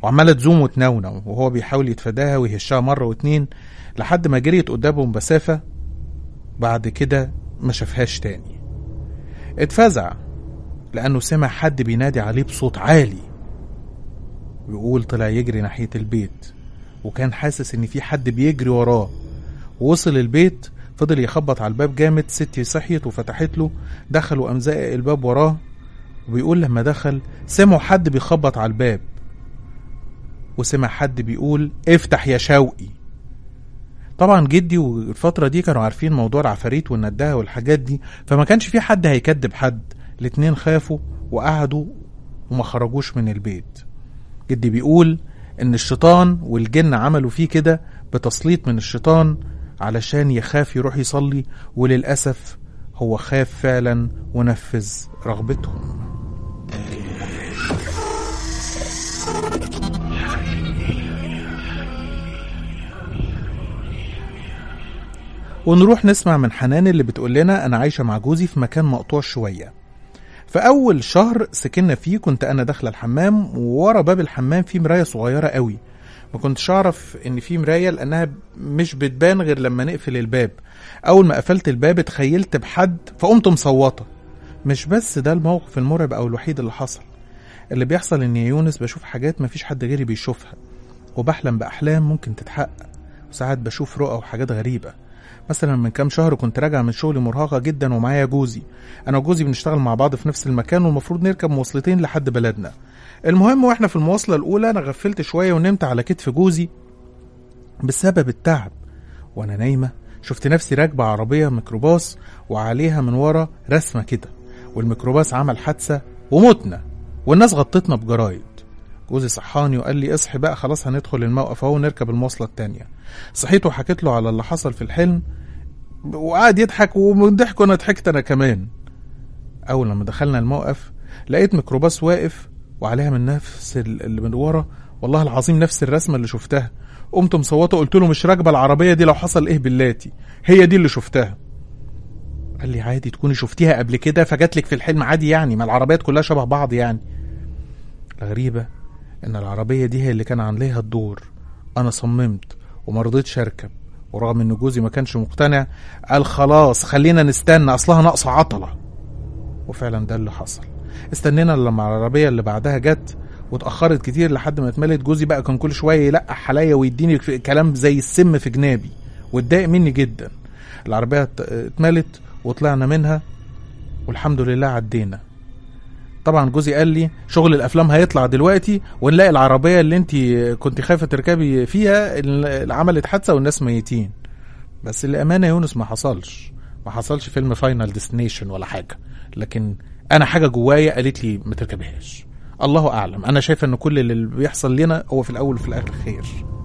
وعمالة تزوم وتنونو وهو بيحاول يتفاداها ويهشها مرة واتنين لحد ما جريت قدامه بمسافة بعد كده ما شافهاش تاني اتفزع لأنه سمع حد بينادي عليه بصوت عالي بيقول طلع يجري ناحية البيت وكان حاسس إن في حد بيجري وراه ووصل البيت فضل يخبط على الباب جامد ستي صحيت وفتحت له دخل وقام زائق الباب وراه وبيقول لما دخل سمعوا حد بيخبط على الباب وسمع حد بيقول افتح يا شوقي طبعا جدي والفترة دي كانوا عارفين موضوع العفاريت والندهة والحاجات دي فما كانش في حد هيكذب حد الاتنين خافوا وقعدوا وما خرجوش من البيت جدي بيقول ان الشيطان والجن عملوا فيه كده بتسليط من الشيطان علشان يخاف يروح يصلي وللأسف هو خاف فعلا ونفذ رغبتهم ونروح نسمع من حنان اللي بتقول لنا أنا عايشة مع جوزي في مكان مقطوع شوية في أول شهر سكننا فيه كنت أنا داخلة الحمام وورا باب الحمام في مراية صغيرة قوي ما كنتش أعرف إن في مراية لأنها مش بتبان غير لما نقفل الباب أول ما قفلت الباب اتخيلت بحد فقمت مصوتة مش بس ده الموقف المرعب أو الوحيد اللي حصل اللي بيحصل إن يا يونس بشوف حاجات مفيش حد غيري بيشوفها وبحلم بأحلام ممكن تتحقق وساعات بشوف رؤى وحاجات غريبة مثلا من كام شهر كنت راجع من شغلي مرهقة جدا ومعايا جوزي أنا وجوزي بنشتغل مع بعض في نفس المكان والمفروض نركب مواصلتين لحد بلدنا المهم واحنا في المواصلة الأولى أنا غفلت شوية ونمت على كتف جوزي بسبب التعب وأنا نايمة شفت نفسي راكبة عربية ميكروباص وعليها من ورا رسمة كده والميكروباص عمل حادثة ومتنا والناس غطتنا بجرايد جوزي صحاني وقال لي اصحي بقى خلاص هندخل الموقف اهو نركب المواصلة التانية صحيت وحكيت له على اللي حصل في الحلم وقعد يضحك ومن ضحكه انا ضحكت انا كمان اول لما دخلنا الموقف لقيت ميكروباص واقف وعليها من نفس اللي من ورا والله العظيم نفس الرسمة اللي شفتها قمت مصوته قلت له مش راكبة العربية دي لو حصل ايه باللاتي هي دي اللي شفتها قال لي عادي تكوني شفتيها قبل كده فجات لك في الحلم عادي يعني ما العربيات كلها شبه بعض يعني الغريبة ان العربية دي هي اللي كان عليها الدور انا صممت وما رضيتش اركب ورغم ان جوزي ما كانش مقتنع قال خلاص خلينا نستنى اصلها ناقصة عطلة وفعلا ده اللي حصل استنينا لما العربية اللي بعدها جت واتأخرت كتير لحد ما اتملت جوزي بقى كان كل شوية يلقح عليا ويديني كلام زي السم في جنابي واتضايق مني جدا العربية اتملت وطلعنا منها والحمد لله عدينا طبعا جوزي قال لي شغل الافلام هيطلع دلوقتي ونلاقي العربيه اللي انت كنت خايفه تركبي فيها اللي عملت حادثه والناس ميتين بس الامانه يا يونس ما حصلش ما حصلش فيلم فاينل ديستنيشن ولا حاجه لكن انا حاجه جوايا قالت لي ما تركبهاش الله اعلم انا شايفه ان كل اللي بيحصل لنا هو في الاول وفي الاخر خير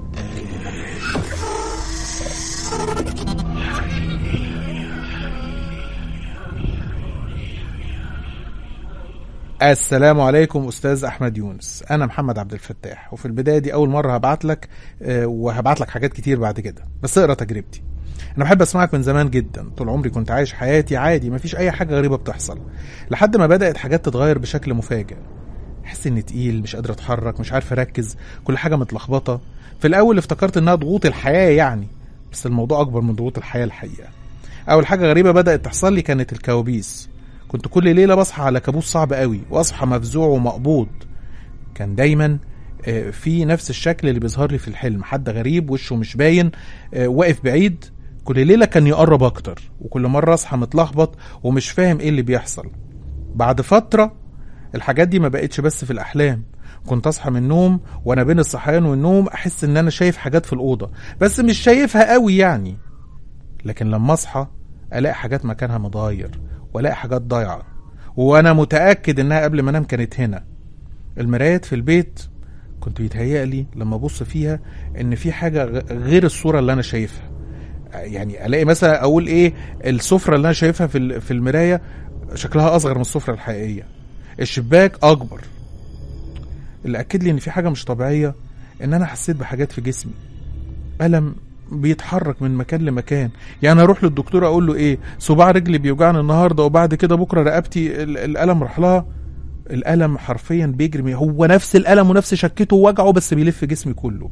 السلام عليكم استاذ احمد يونس انا محمد عبد الفتاح وفي البدايه دي اول مره هبعت لك آه، وهبعت لك حاجات كتير بعد كده بس اقرا تجربتي انا بحب اسمعك من زمان جدا طول عمري كنت عايش حياتي عادي مفيش اي حاجه غريبه بتحصل لحد ما بدات حاجات تتغير بشكل مفاجئ احس اني تقيل مش قادر اتحرك مش عارف اركز كل حاجه متلخبطه في الاول افتكرت انها ضغوط الحياه يعني بس الموضوع اكبر من ضغوط الحياه الحقيقه اول حاجه غريبه بدات تحصل لي كانت الكوابيس كنت كل ليله بصحى على كابوس صعب قوي واصحى مفزوع ومقبوض كان دايما آه، في نفس الشكل اللي بيظهر لي في الحلم حد غريب وشه مش باين آه، واقف بعيد كل ليله كان يقرب اكتر وكل مره اصحى متلخبط ومش فاهم ايه اللي بيحصل بعد فتره الحاجات دي ما بقتش بس في الاحلام كنت اصحى من النوم وانا بين الصحيان والنوم احس ان انا شايف حاجات في الاوضه بس مش شايفها قوي يعني لكن لما اصحى الاقي حاجات مكانها متغير والاقي حاجات ضايعه وانا متاكد انها قبل ما انام كانت هنا المرايات في البيت كنت بيتهيألي لما ابص فيها ان في حاجه غ- غير الصوره اللي انا شايفها يعني الاقي مثلا اقول ايه السفره اللي انا شايفها في ال- في المرايه شكلها اصغر من السفره الحقيقيه الشباك اكبر اللي اكد لي ان في حاجه مش طبيعيه ان انا حسيت بحاجات في جسمي الم بيتحرك من مكان لمكان يعني اروح للدكتور اقول له ايه صباع رجلي بيوجعني النهارده وبعد كده بكره رقبتي ال- الالم راح لها الألم حرفيا بيجري هو نفس الألم ونفس شكته ووجعه بس بيلف جسمي كله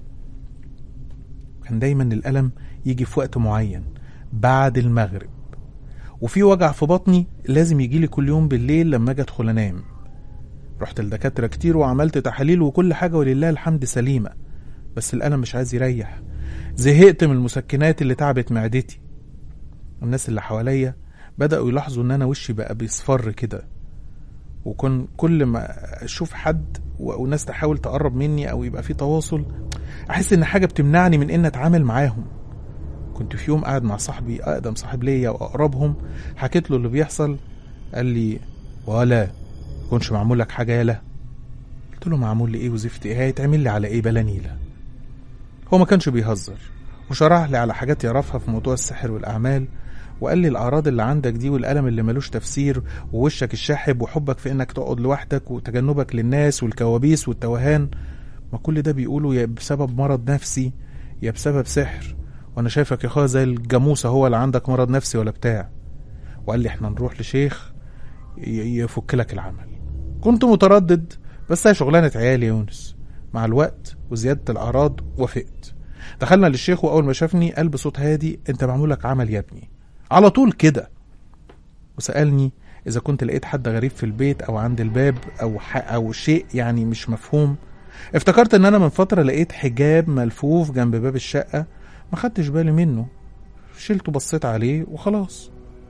كان دايما الألم يجي في وقت معين بعد المغرب وفي وجع في بطني لازم يجيلي كل يوم بالليل لما اجي ادخل انام رحت لدكاترة كتير وعملت تحاليل وكل حاجة ولله الحمد سليمة بس الألم مش عايز يريح زهقت من المسكنات اللي تعبت معدتي الناس اللي حواليا بدأوا يلاحظوا إن أنا وشي بقى بيصفر كده وكن كل ما أشوف حد و- وناس تحاول تقرب مني أو يبقى في تواصل أحس إن حاجة بتمنعني من إن أتعامل معاهم كنت في يوم قاعد مع صاحبي أقدم صاحب ليا وأقربهم حكيت له اللي بيحصل قال لي ولا كنش معمول لك حاجة يالا قلت له معمول لي ايه وزفت ايه هيتعمل لي على ايه بلا نيلة هو ما كانش بيهزر وشرح لي على حاجات يعرفها في موضوع السحر والأعمال وقال لي الأعراض اللي عندك دي والألم اللي ملوش تفسير ووشك الشاحب وحبك في إنك تقعد لوحدك وتجنبك للناس والكوابيس والتوهان ما كل ده بيقوله يا بسبب مرض نفسي يا بسبب سحر وأنا شايفك يا أخويا زي الجاموسة هو اللي عندك مرض نفسي ولا بتاع وقال لي احنا نروح لشيخ ي- يفك لك العمل كنت متردد بس هي شغلانة عيالي يا يونس مع الوقت وزيادة الأعراض وافقت دخلنا للشيخ وأول ما شافني قال بصوت هادي أنت معمول لك عمل يا ابني على طول كده وسألني إذا كنت لقيت حد غريب في البيت أو عند الباب أو ح... أو شيء يعني مش مفهوم افتكرت إن أنا من فترة لقيت حجاب ملفوف جنب باب الشقة ما خدتش بالي منه شلته بصيت عليه وخلاص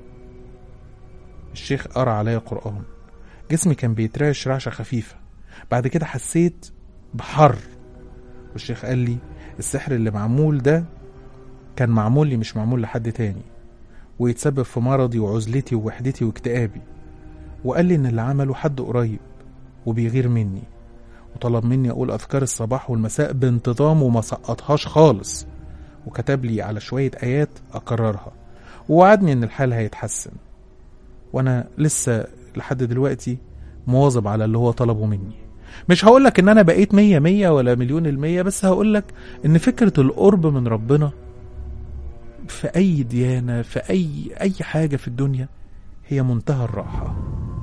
الشيخ قرأ عليا قرآن جسمي كان بيترعش رعشة خفيفة بعد كده حسيت بحر والشيخ قال لي السحر اللي معمول ده كان معمول لي مش معمول لحد تاني ويتسبب في مرضي وعزلتي ووحدتي واكتئابي وقال لي ان اللي عمله حد قريب وبيغير مني وطلب مني اقول اذكار الصباح والمساء بانتظام وما سقطهاش خالص وكتب لي على شوية ايات اكررها ووعدني ان الحال هيتحسن وانا لسه لحد دلوقتي مواظب على اللي هو طلبه مني مش هقولك ان انا بقيت مية مية ولا مليون المية بس هقولك ان فكرة القرب من ربنا في اي ديانة في اي اي حاجة في الدنيا هي منتهى الراحة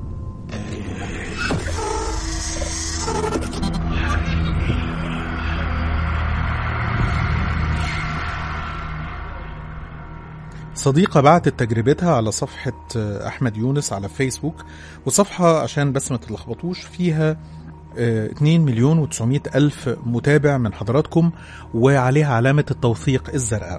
صديقة بعتت تجربتها على صفحة أحمد يونس على فيسبوك وصفحة عشان بس ما تتلخبطوش فيها آه، 2 مليون و900 ألف متابع من حضراتكم وعليها علامة التوثيق الزرقاء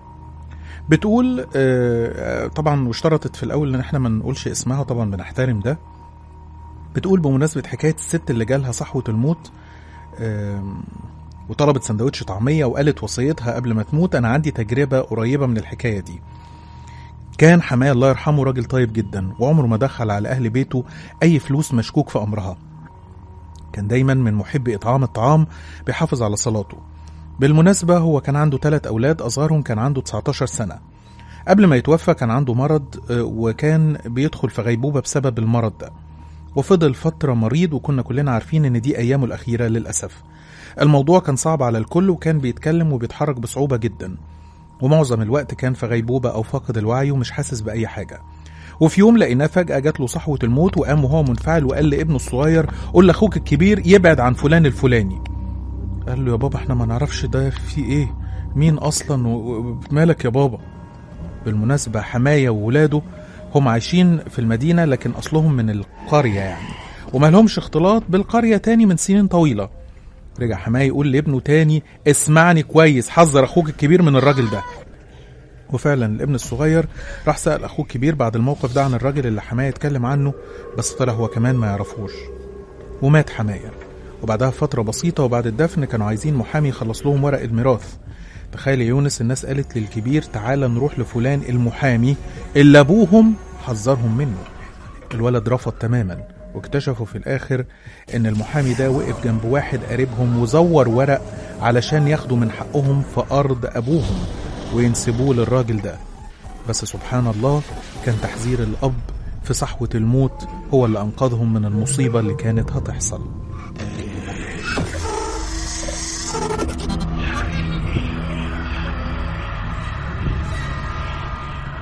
بتقول آه، آه، طبعا واشترطت في الأول إن احنا ما نقولش اسمها طبعا بنحترم ده بتقول بمناسبة حكاية الست اللي جالها صحوة الموت آم، وطلبت سندوتش طعمية وقالت وصيتها قبل ما تموت أنا عندي تجربة قريبة من الحكاية دي كان حماية الله يرحمه راجل طيب جدا وعمره ما دخل على أهل بيته أي فلوس مشكوك في أمرها كان دايما من محب إطعام الطعام بيحافظ على صلاته بالمناسبة هو كان عنده ثلاث أولاد أصغرهم كان عنده 19 سنة قبل ما يتوفى كان عنده مرض آه، وكان بيدخل في غيبوبة بسبب المرض ده وفضل فترة مريض وكنا كلنا عارفين إن دي أيامه الأخيرة للأسف الموضوع كان صعب على الكل وكان بيتكلم وبيتحرك بصعوبة جدا ومعظم الوقت كان في غيبوبة أو فاقد الوعي ومش حاسس بأي حاجة وفي يوم لقيناه فجأة جات له صحوة الموت وقام وهو منفعل وقال لابنه الصغير قول لأخوك الكبير يبعد عن فلان الفلاني قال له يا بابا احنا ما نعرفش ده في ايه مين اصلا و- ومالك يا بابا بالمناسبة حماية وولاده هم عايشين في المدينة لكن أصلهم من القرية يعني وما لهمش اختلاط بالقرية تاني من سنين طويلة رجع حماية يقول لابنه تاني اسمعني كويس حذر أخوك الكبير من الراجل ده وفعلا الابن الصغير راح سأل أخوه الكبير بعد الموقف ده عن الراجل اللي حماية اتكلم عنه بس طلع هو كمان ما يعرفوش ومات حماية وبعدها فترة بسيطة وبعد الدفن كانوا عايزين محامي يخلص لهم ورق الميراث تخيل يا يونس الناس قالت للكبير تعالى نروح لفلان المحامي اللي أبوهم حذرهم منه الولد رفض تماما واكتشفوا في الآخر إن المحامي ده وقف جنب واحد قريبهم وزور ورق علشان ياخدوا من حقهم في أرض أبوهم وينسبوه للراجل ده بس سبحان الله كان تحذير الأب في صحوة الموت هو اللي أنقذهم من المصيبة اللي كانت هتحصل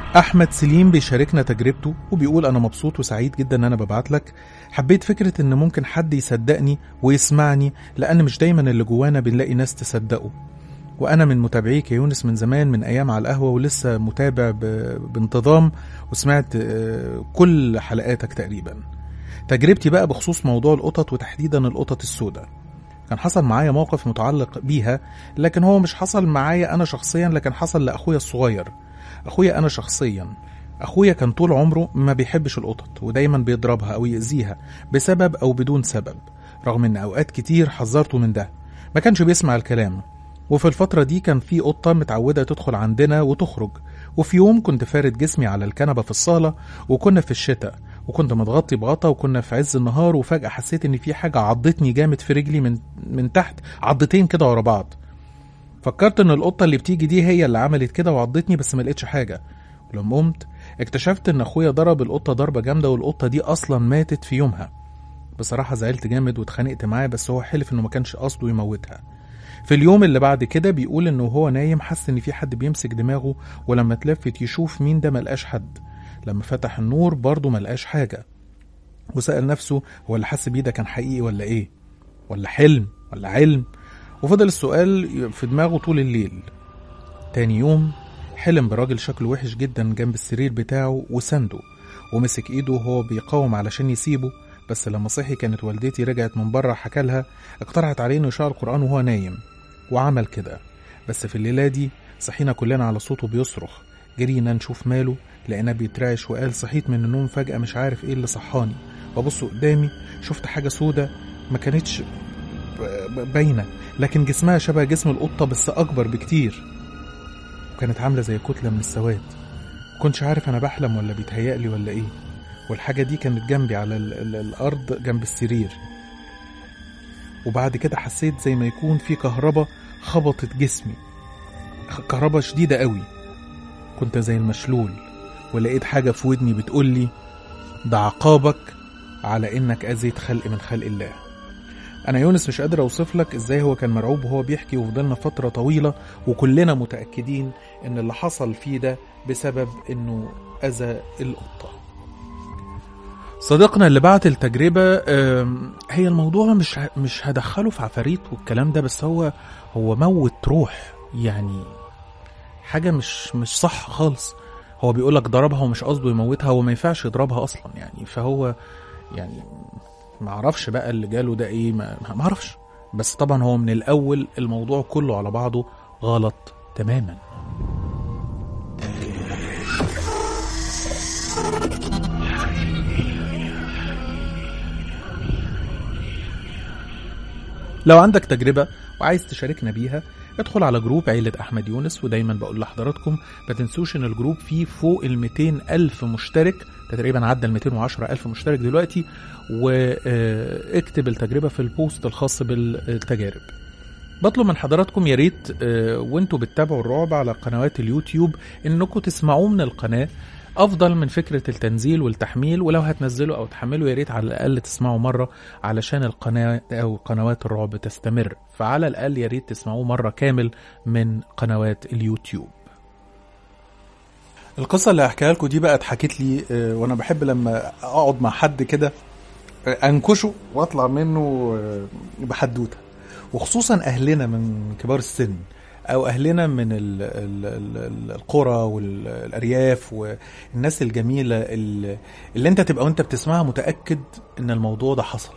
احمد سليم بيشاركنا تجربته وبيقول انا مبسوط وسعيد جدا ان انا ببعت لك حبيت فكره ان ممكن حد يصدقني ويسمعني لان مش دايما اللي جوانا بنلاقي ناس تصدقه وانا من متابعيك يا يونس من زمان من ايام على القهوه ولسه متابع ب- بانتظام وسمعت آه، كل حلقاتك تقريبا تجربتي بقى بخصوص موضوع القطط وتحديدا القطط السوداء كان حصل معايا موقف متعلق بيها لكن هو مش حصل معايا انا شخصيا لكن حصل لاخويا الصغير اخويا انا شخصيا اخويا كان طول عمره ما بيحبش القطط ودايما بيضربها او يأذيها بسبب او بدون سبب رغم ان اوقات كتير حذرته من ده ما كانش بيسمع الكلام وفي الفترة دي كان في قطة متعودة تدخل عندنا وتخرج وفي يوم كنت فارد جسمي على الكنبة في الصالة وكنا في الشتاء وكنت متغطي بغطا وكنا في عز النهار وفجأة حسيت إن في حاجة عضتني جامد في رجلي من من تحت عضتين كده ورا بعض فكرت إن القطة اللي بتيجي دي هي اللي عملت كده وعضتني بس ما لقيتش حاجة ولما قمت اكتشفت إن أخويا ضرب القطة ضربة جامدة والقطة دي أصلا ماتت في يومها بصراحة زعلت جامد واتخانقت معاه بس هو حلف إنه ما كانش قصده يموتها في اليوم اللي بعد كده بيقول انه هو نايم حس ان في حد بيمسك دماغه ولما اتلفت يشوف مين ده ملقاش حد لما فتح النور برضه ملقاش حاجة وسأل نفسه هو اللي حس بيه ده كان حقيقي ولا ايه ولا حلم ولا علم وفضل السؤال في دماغه طول الليل تاني يوم حلم براجل شكله وحش جدا جنب السرير بتاعه وسنده ومسك ايده وهو بيقاوم علشان يسيبه بس لما صحي كانت والدتي رجعت من بره حكى لها اقترحت عليه انه يشغل القرآن وهو نايم وعمل كده بس في الليلة دي صحينا كلنا على صوته بيصرخ جرينا نشوف ماله لقيناه بيترعش وقال صحيت من النوم فجأة مش عارف ايه اللي صحاني وابص قدامي شفت حاجة سودة ما كانتش ب- ب- باينة لكن جسمها شبه جسم القطة بس أكبر بكتير وكانت عاملة زي كتلة من السواد كنتش عارف أنا بحلم ولا بيتهيألي ولا إيه والحاجة دي كانت جنبي على ال ال الأرض جنب السرير وبعد كده حسيت زي ما يكون في كهربا خبطت جسمي كهربا شديدة قوي كنت زي المشلول ولقيت حاجة في ودني بتقولي ده عقابك على إنك أذيت خلق من خلق الله أنا يونس مش قادر أوصف لك إزاي هو كان مرعوب وهو بيحكي وفضلنا فترة طويلة وكلنا متأكدين إن اللي حصل فيه ده بسبب إنه أذى القطة صديقنا اللي بعت التجربة آم، هي الموضوع مش ه- مش هدخله في عفاريت والكلام ده بس هو هو موت روح يعني حاجة مش مش صح خالص هو بيقولك ضربها ومش قصده يموتها هو ما ينفعش يضربها أصلا يعني فهو يعني ما اعرفش بقى اللي جاله ده ايه ما ما اعرفش بس طبعا هو من الأول الموضوع كله على بعضه غلط تماما لو عندك تجربة وعايز تشاركنا بيها ادخل على جروب عيلة أحمد يونس ودايما بقول لحضراتكم ما تنسوش إن الجروب فيه فوق ال 200 ألف مشترك تقريبا عدى ال 210 ألف مشترك دلوقتي واكتب التجربة في البوست الخاص بالتجارب بطلب من حضراتكم يا ريت آه، وانتوا بتتابعوا الرعب على قنوات اليوتيوب انكم تسمعوه من القناه افضل من فكره التنزيل والتحميل ولو هتنزلوا او تحملوا يا ريت على الاقل تسمعوا مره علشان القناه او قنوات الرعب تستمر فعلى الاقل يا ريت تسمعوه مره كامل من قنوات اليوتيوب القصة اللي هحكيها لكم دي بقى اتحكت لي آه، وانا بحب لما اقعد مع حد كده آه، انكشه واطلع منه آه، بحدوته وخصوصا اهلنا من كبار السن او اهلنا من ال ال ال القرى والارياف والناس الجميله اللي, اللي انت تبقى وانت بتسمعها متاكد ان الموضوع ده حصل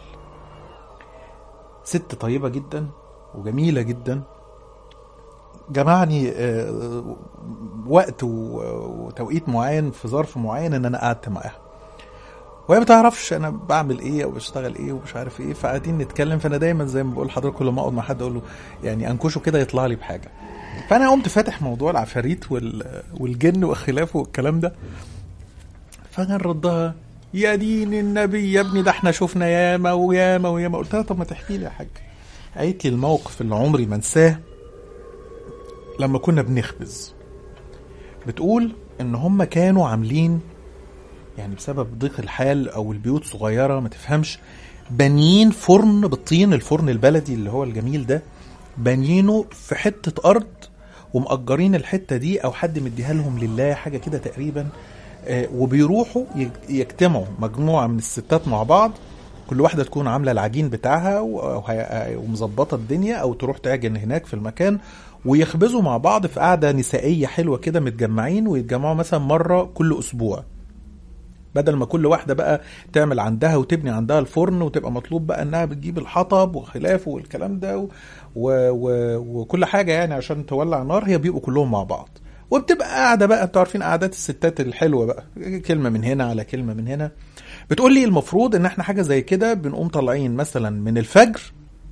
ست طيبه جدا وجميله جدا جمعني آه، وقت و- وتوقيت معين في ظرف معين ان انا قعدت معاها وهي ما بتعرفش انا بعمل ايه او بشتغل ايه ومش عارف ايه فقاعدين نتكلم فانا دايما زي ما بقول لحضرتك كل ما اقعد مع حد اقول له يعني انكشه كده يطلع لي بحاجه فانا قمت فاتح موضوع العفاريت وال... والجن وخلافه والكلام ده فكان ردها يا دين النبي يا ابني ده احنا شفنا ياما وياما وياما قلت لها طب ما تحكي لي يا حاج قالت لي الموقف اللي عمري ما انساه لما كنا بنخبز بتقول ان هم كانوا عاملين يعني بسبب ضيق الحال او البيوت صغيره ما تفهمش بانيين فرن بالطين الفرن البلدي اللي هو الجميل ده بانيينه في حته ارض ومأجرين الحته دي او حد مديها لهم لله حاجه كده تقريبا آه، وبيروحوا يج- يجتمعوا مجموعه من الستات مع بعض كل واحده تكون عامله العجين بتاعها و- وهي- ومظبطه الدنيا او تروح تعجن هناك في المكان ويخبزوا مع بعض في قعده نسائيه حلوه كده متجمعين ويتجمعوا مثلا مره كل اسبوع بدل ما كل واحده بقى تعمل عندها وتبني عندها الفرن وتبقى مطلوب بقى انها بتجيب الحطب وخلافه والكلام ده و... و... و... وكل حاجه يعني عشان تولع نار هي بيبقوا كلهم مع بعض وبتبقى قاعده بقى انتوا عارفين قعدات الستات الحلوه بقى كلمه من هنا على كلمه من هنا بتقول لي المفروض ان احنا حاجه زي كده بنقوم طالعين مثلا من الفجر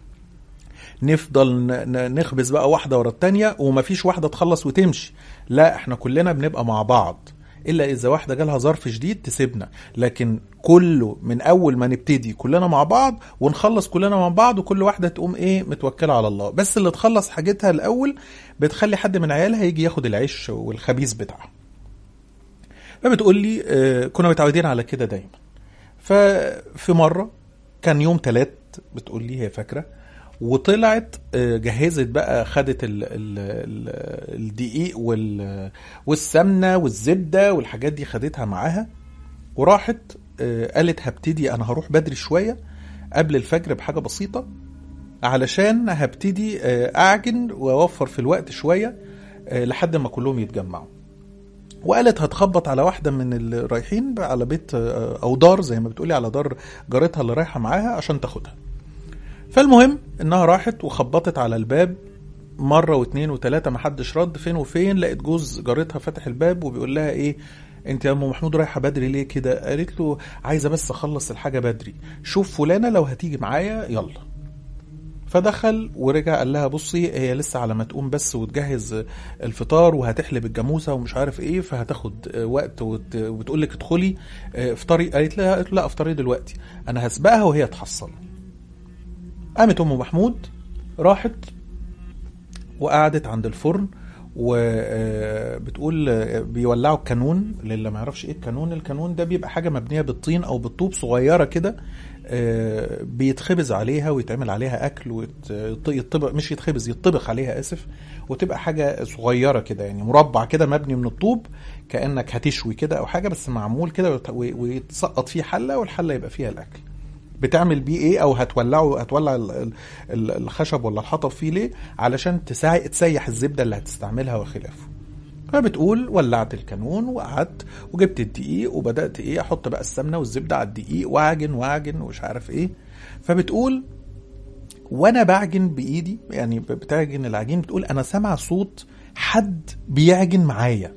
نفضل ن- ن- نخبز بقى واحده ورا التانيه ومفيش واحده تخلص وتمشي لا احنا كلنا بنبقى مع بعض الا اذا واحده جالها ظرف شديد تسيبنا لكن كله من اول ما نبتدي كلنا مع بعض ونخلص كلنا مع بعض وكل واحده تقوم ايه متوكله على الله بس اللي تخلص حاجتها الاول بتخلي حد من عيالها يجي ياخد العيش والخبيز بتاعها فبتقول لي آه، كنا متعودين على كده دايما ففي مره كان يوم تلات بتقول لي هي فاكره وطلعت آه، جهزت بقى خدت ال ال ال الدقيق وال والسمنه والزبده والحاجات دي خدتها معاها وراحت آه، قالت هبتدي انا هروح بدري شويه قبل الفجر بحاجه بسيطه علشان هبتدي آه، اعجن واوفر في الوقت شويه آه، لحد ما كلهم يتجمعوا وقالت هتخبط على واحده من اللي رايحين بقى على بيت آه، او دار زي ما بتقولي على دار جارتها اللي رايحه معاها عشان تاخدها فالمهم انها راحت وخبطت على الباب مره واتنين وتلاته محدش رد فين وفين لقيت جوز جارتها فاتح الباب وبيقول لها ايه انت يا ام محمود رايحه بدري ليه كده قالت له عايزه بس اخلص الحاجه بدري شوف فلانه لو هتيجي معايا يلا فدخل ورجع قال لها بصي هي لسه على ما تقوم بس وتجهز الفطار وهتحلب الجاموسه ومش عارف ايه فهتاخد وقت وت- وبتقول لك ادخلي افطري قالت لها قالت له لا افطري دلوقتي انا هسبقها وهي تحصل قامت ام محمود راحت وقعدت عند الفرن وبتقول بيولعوا الكانون للي ما يعرفش ايه الكانون الكانون ده بيبقى حاجه مبنيه بالطين او بالطوب صغيره كده آه، بيتخبز عليها ويتعمل عليها اكل ويطبخ مش يتخبز يطبخ عليها اسف وتبقى حاجه صغيره كده يعني مربع كده مبني من الطوب كانك هتشوي كده او حاجه بس معمول كده ويت- ويتسقط فيه حله والحله يبقى فيها الاكل بتعمل بيه ايه او هتولعه هتولع ال- ال- ال- الخشب ولا الحطب فيه ليه علشان تساعد تسيح الزبده اللي هتستعملها وخلافه فبتقول ولعت الكانون وقعدت وجبت الدقيق وبدات ايه احط بقى السمنه والزبده على الدقيق واعجن واعجن ومش عارف ايه فبتقول وانا بعجن بايدي يعني بتعجن العجين بتقول انا سامعه صوت حد بيعجن معايا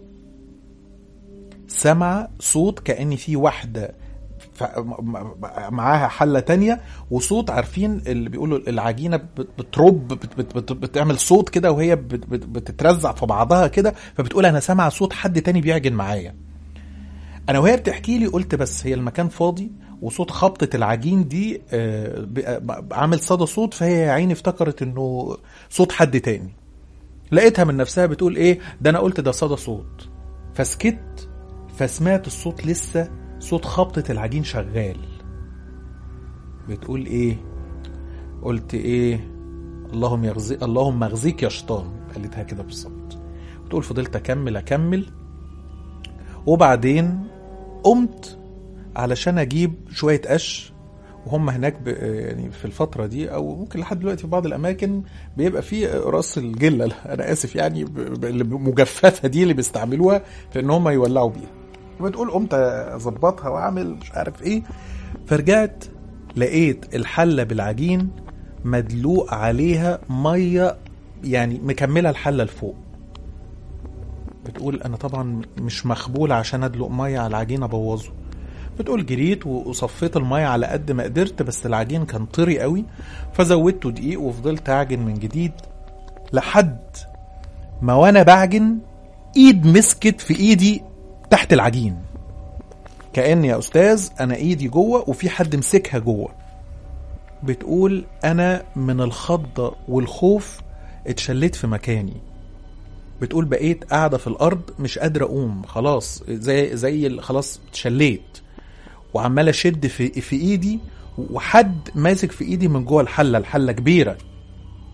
سمع صوت كأن في واحدة ف- م- م- معاها حلة تانية وصوت عارفين اللي بيقولوا العجينة بت- بترب بت- بت- بت- بتعمل صوت كده وهي بت- بت- بتترزع في بعضها كده فبتقول أنا سامعة صوت حد تاني بيعجن معايا أنا وهي بتحكي لي قلت بس هي المكان فاضي وصوت خبطة العجين دي آه، ب- ب- عامل صدى صوت فهي يا عيني افتكرت إنه صوت حد تاني لقيتها من نفسها بتقول ايه ده انا قلت ده صدى صوت فسكت فسمعت الصوت لسه صوت خبطة العجين شغال بتقول ايه قلت ايه اللهم يغزي اللهم اغزيك يا شيطان قالتها كده بالظبط بتقول فضلت اكمل اكمل وبعدين قمت علشان اجيب شويه قش وهم هناك ب... يعني في الفتره دي او ممكن لحد دلوقتي في بعض الاماكن بيبقى في راس الجله انا اسف يعني ب... ب... المجففه دي اللي بيستعملوها في ان هم يولعوا بيها بتقول قمت اظبطها واعمل مش عارف ايه فرجعت لقيت الحله بالعجين مدلوق عليها ميه يعني مكمله الحله لفوق بتقول انا طبعا مش مخبول عشان ادلق ميه على العجين ابوظه بتقول جريت وصفيت الميه على قد ما قدرت بس العجين كان طري قوي فزودته دقيق وفضلت اعجن من جديد لحد ما وانا بعجن ايد مسكت في ايدي تحت العجين كأن يا استاذ انا ايدي جوه وفي حد مسكها جوه بتقول انا من الخضه والخوف اتشليت في مكاني بتقول بقيت قاعده في الارض مش قادره اقوم خلاص زي زي ال- خلاص اتشليت وعمال اشد في في ايدي وحد ماسك في ايدي من جوه الحله الحله كبيره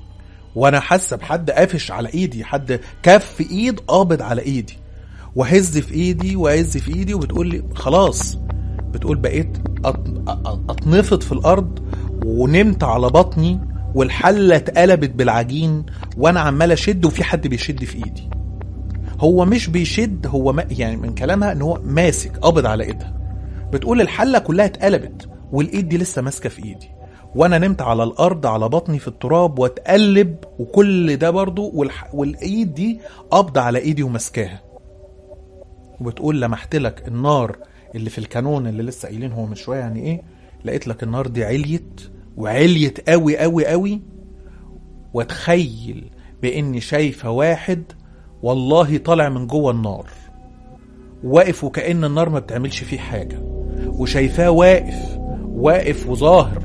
وانا حاسه بحد قافش على ايدي حد كف ايد قابض على ايدي وهز في ايدي وهز في ايدي وبتقول لي خلاص بتقول بقيت أط- أ- اتنفض في الارض ونمت على بطني والحله اتقلبت بالعجين وانا عمال اشد وفي حد بيشد في ايدي هو مش بيشد هو ما يعني من كلامها ان هو ماسك قابض على ايدها بتقول الحله كلها اتقلبت والايد دي لسه ماسكه في ايدي وانا نمت على الارض على بطني في التراب واتقلب وكل ده برضو والح... والايد دي قابضه على ايدي وماسكاها وبتقول لمحت لك النار اللي في الكانون اللي لسه قايلين هو من شويه يعني ايه لقيت لك النار دي عليت وعليت قوي قوي قوي واتخيل باني شايفه واحد والله طالع من جوه النار واقف وكأن النار ما بتعملش فيه حاجة وشايفاه واقف واقف وظاهر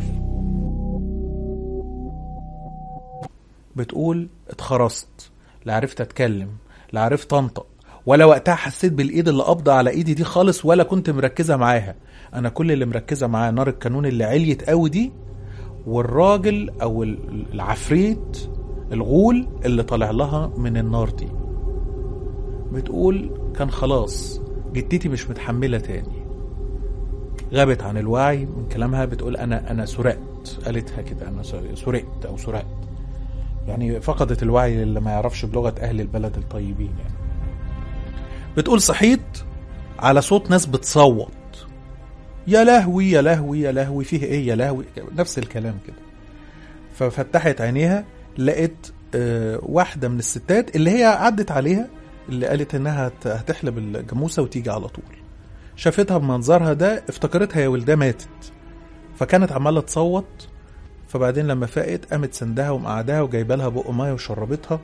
بتقول اتخرست لا عرفت اتكلم لا عرفت انطق ولا وقتها حسيت بالايد اللي قابضه على ايدي دي خالص ولا كنت مركزه معاها انا كل اللي مركزه معاه نار الكانون اللي عليت قوي دي والراجل او ال- العفريت الغول اللي طالع لها من النار دي بتقول كان خلاص جدتي مش متحمله تاني غابت عن الوعي من كلامها بتقول انا انا سرقت قالتها كده انا سرقت او سرقت يعني فقدت الوعي اللي ما يعرفش بلغه اهل البلد الطيبين يعني بتقول صحيت على صوت ناس بتصوت يا لهوي يا لهوي يا لهوي فيه ايه يا لهوي نفس الكلام كده ففتحت عينيها لقيت آه، واحده من الستات اللي هي عدت عليها اللي قالت انها هت- هتحلب الجاموسه وتيجي على طول شافتها بمنظرها ده افتكرتها يا ولدها ماتت فكانت عماله تصوت فبعدين لما فاقت قامت سندها ومقعدها وجايبه لها بق ميه وشربتها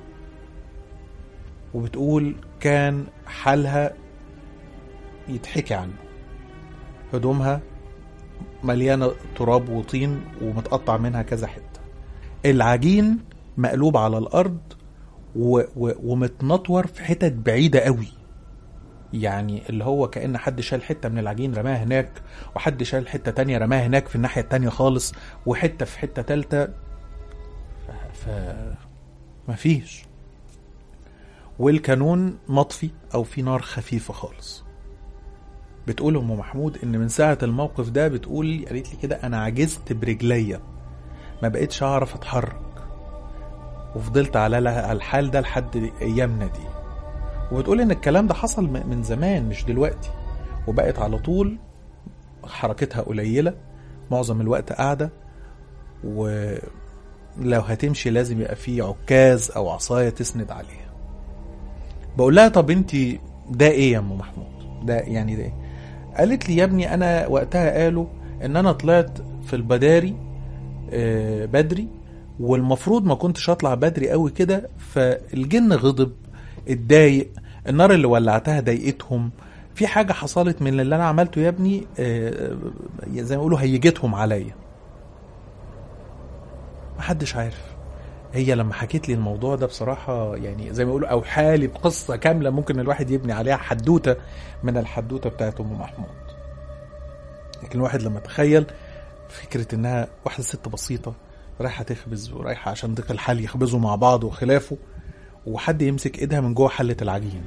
وبتقول كان حالها يتحكي عنه هدومها مليانه تراب وطين ومتقطع منها كذا حته العجين مقلوب على الارض و... و... ومتنطور في حتت بعيده قوي يعني اللي هو كأن حد شال حتة من العجين رماها هناك وحد شال حتة تانية رماها هناك في الناحية التانية خالص وحتة في حتة تالتة ف... ف... مفيش والكانون مطفي أو في نار خفيفة خالص بتقول أم محمود إن من ساعة الموقف ده بتقول قالت لي كده أنا عجزت برجليا ما بقتش أعرف أتحرك وفضلت على على الحال ده لحد أيامنا دي وبتقول ان الكلام ده حصل م- من زمان مش دلوقتي وبقت على طول حركتها قليله معظم الوقت قاعده ولو هتمشي لازم يبقى في عكاز او عصايه تسند عليها بقول لها طب انت ده ايه يا ام محمود ده يعني ده ايه قالت لي يا ابني انا وقتها قالوا ان انا طلعت في البداري آه، بدري والمفروض ما كنتش اطلع بدري قوي كده فالجن غضب اتضايق النار اللي ولعتها ضايقتهم في حاجة حصلت من اللي أنا عملته يا ابني آه، زي ما يقولوا هيجتهم عليا محدش عارف هي لما حكيت لي الموضوع ده بصراحة يعني زي ما يقولوا أو حالي بقصة كاملة ممكن الواحد يبني عليها حدوتة من الحدوتة بتاعت أم محمود لكن الواحد لما تخيل فكرة إنها واحدة ست بسيطة رايحة تخبز ورايحة عشان ضيق الحال يخبزوا مع بعض وخلافه وحد يمسك ايدها من جوه حلة العجين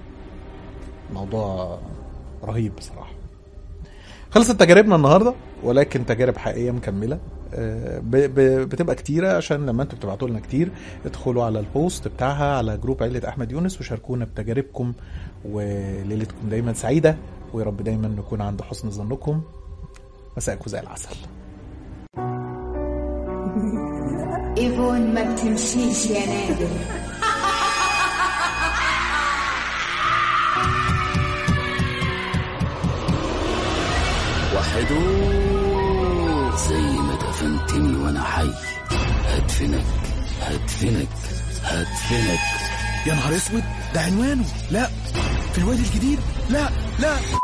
موضوع رهيب بصراحة خلصت تجاربنا النهاردة ولكن تجارب حقيقية مكملة آه، ب- ب- بتبقى كتيرة عشان لما انتوا بتبعتوا لنا كتير ادخلوا على البوست بتاعها على جروب عيلة أحمد يونس وشاركونا بتجاربكم وليلتكم دايما سعيدة ويا رب دايما نكون عند حسن ظنكم مساءكم زي العسل ايفون ما بتمشيش يا نادر وحدو زي ما دفنتني وانا حي هدفنك هدفنك هدفنك يا نهار اسود ده عنوانه لا في الوادي الجديد لا لا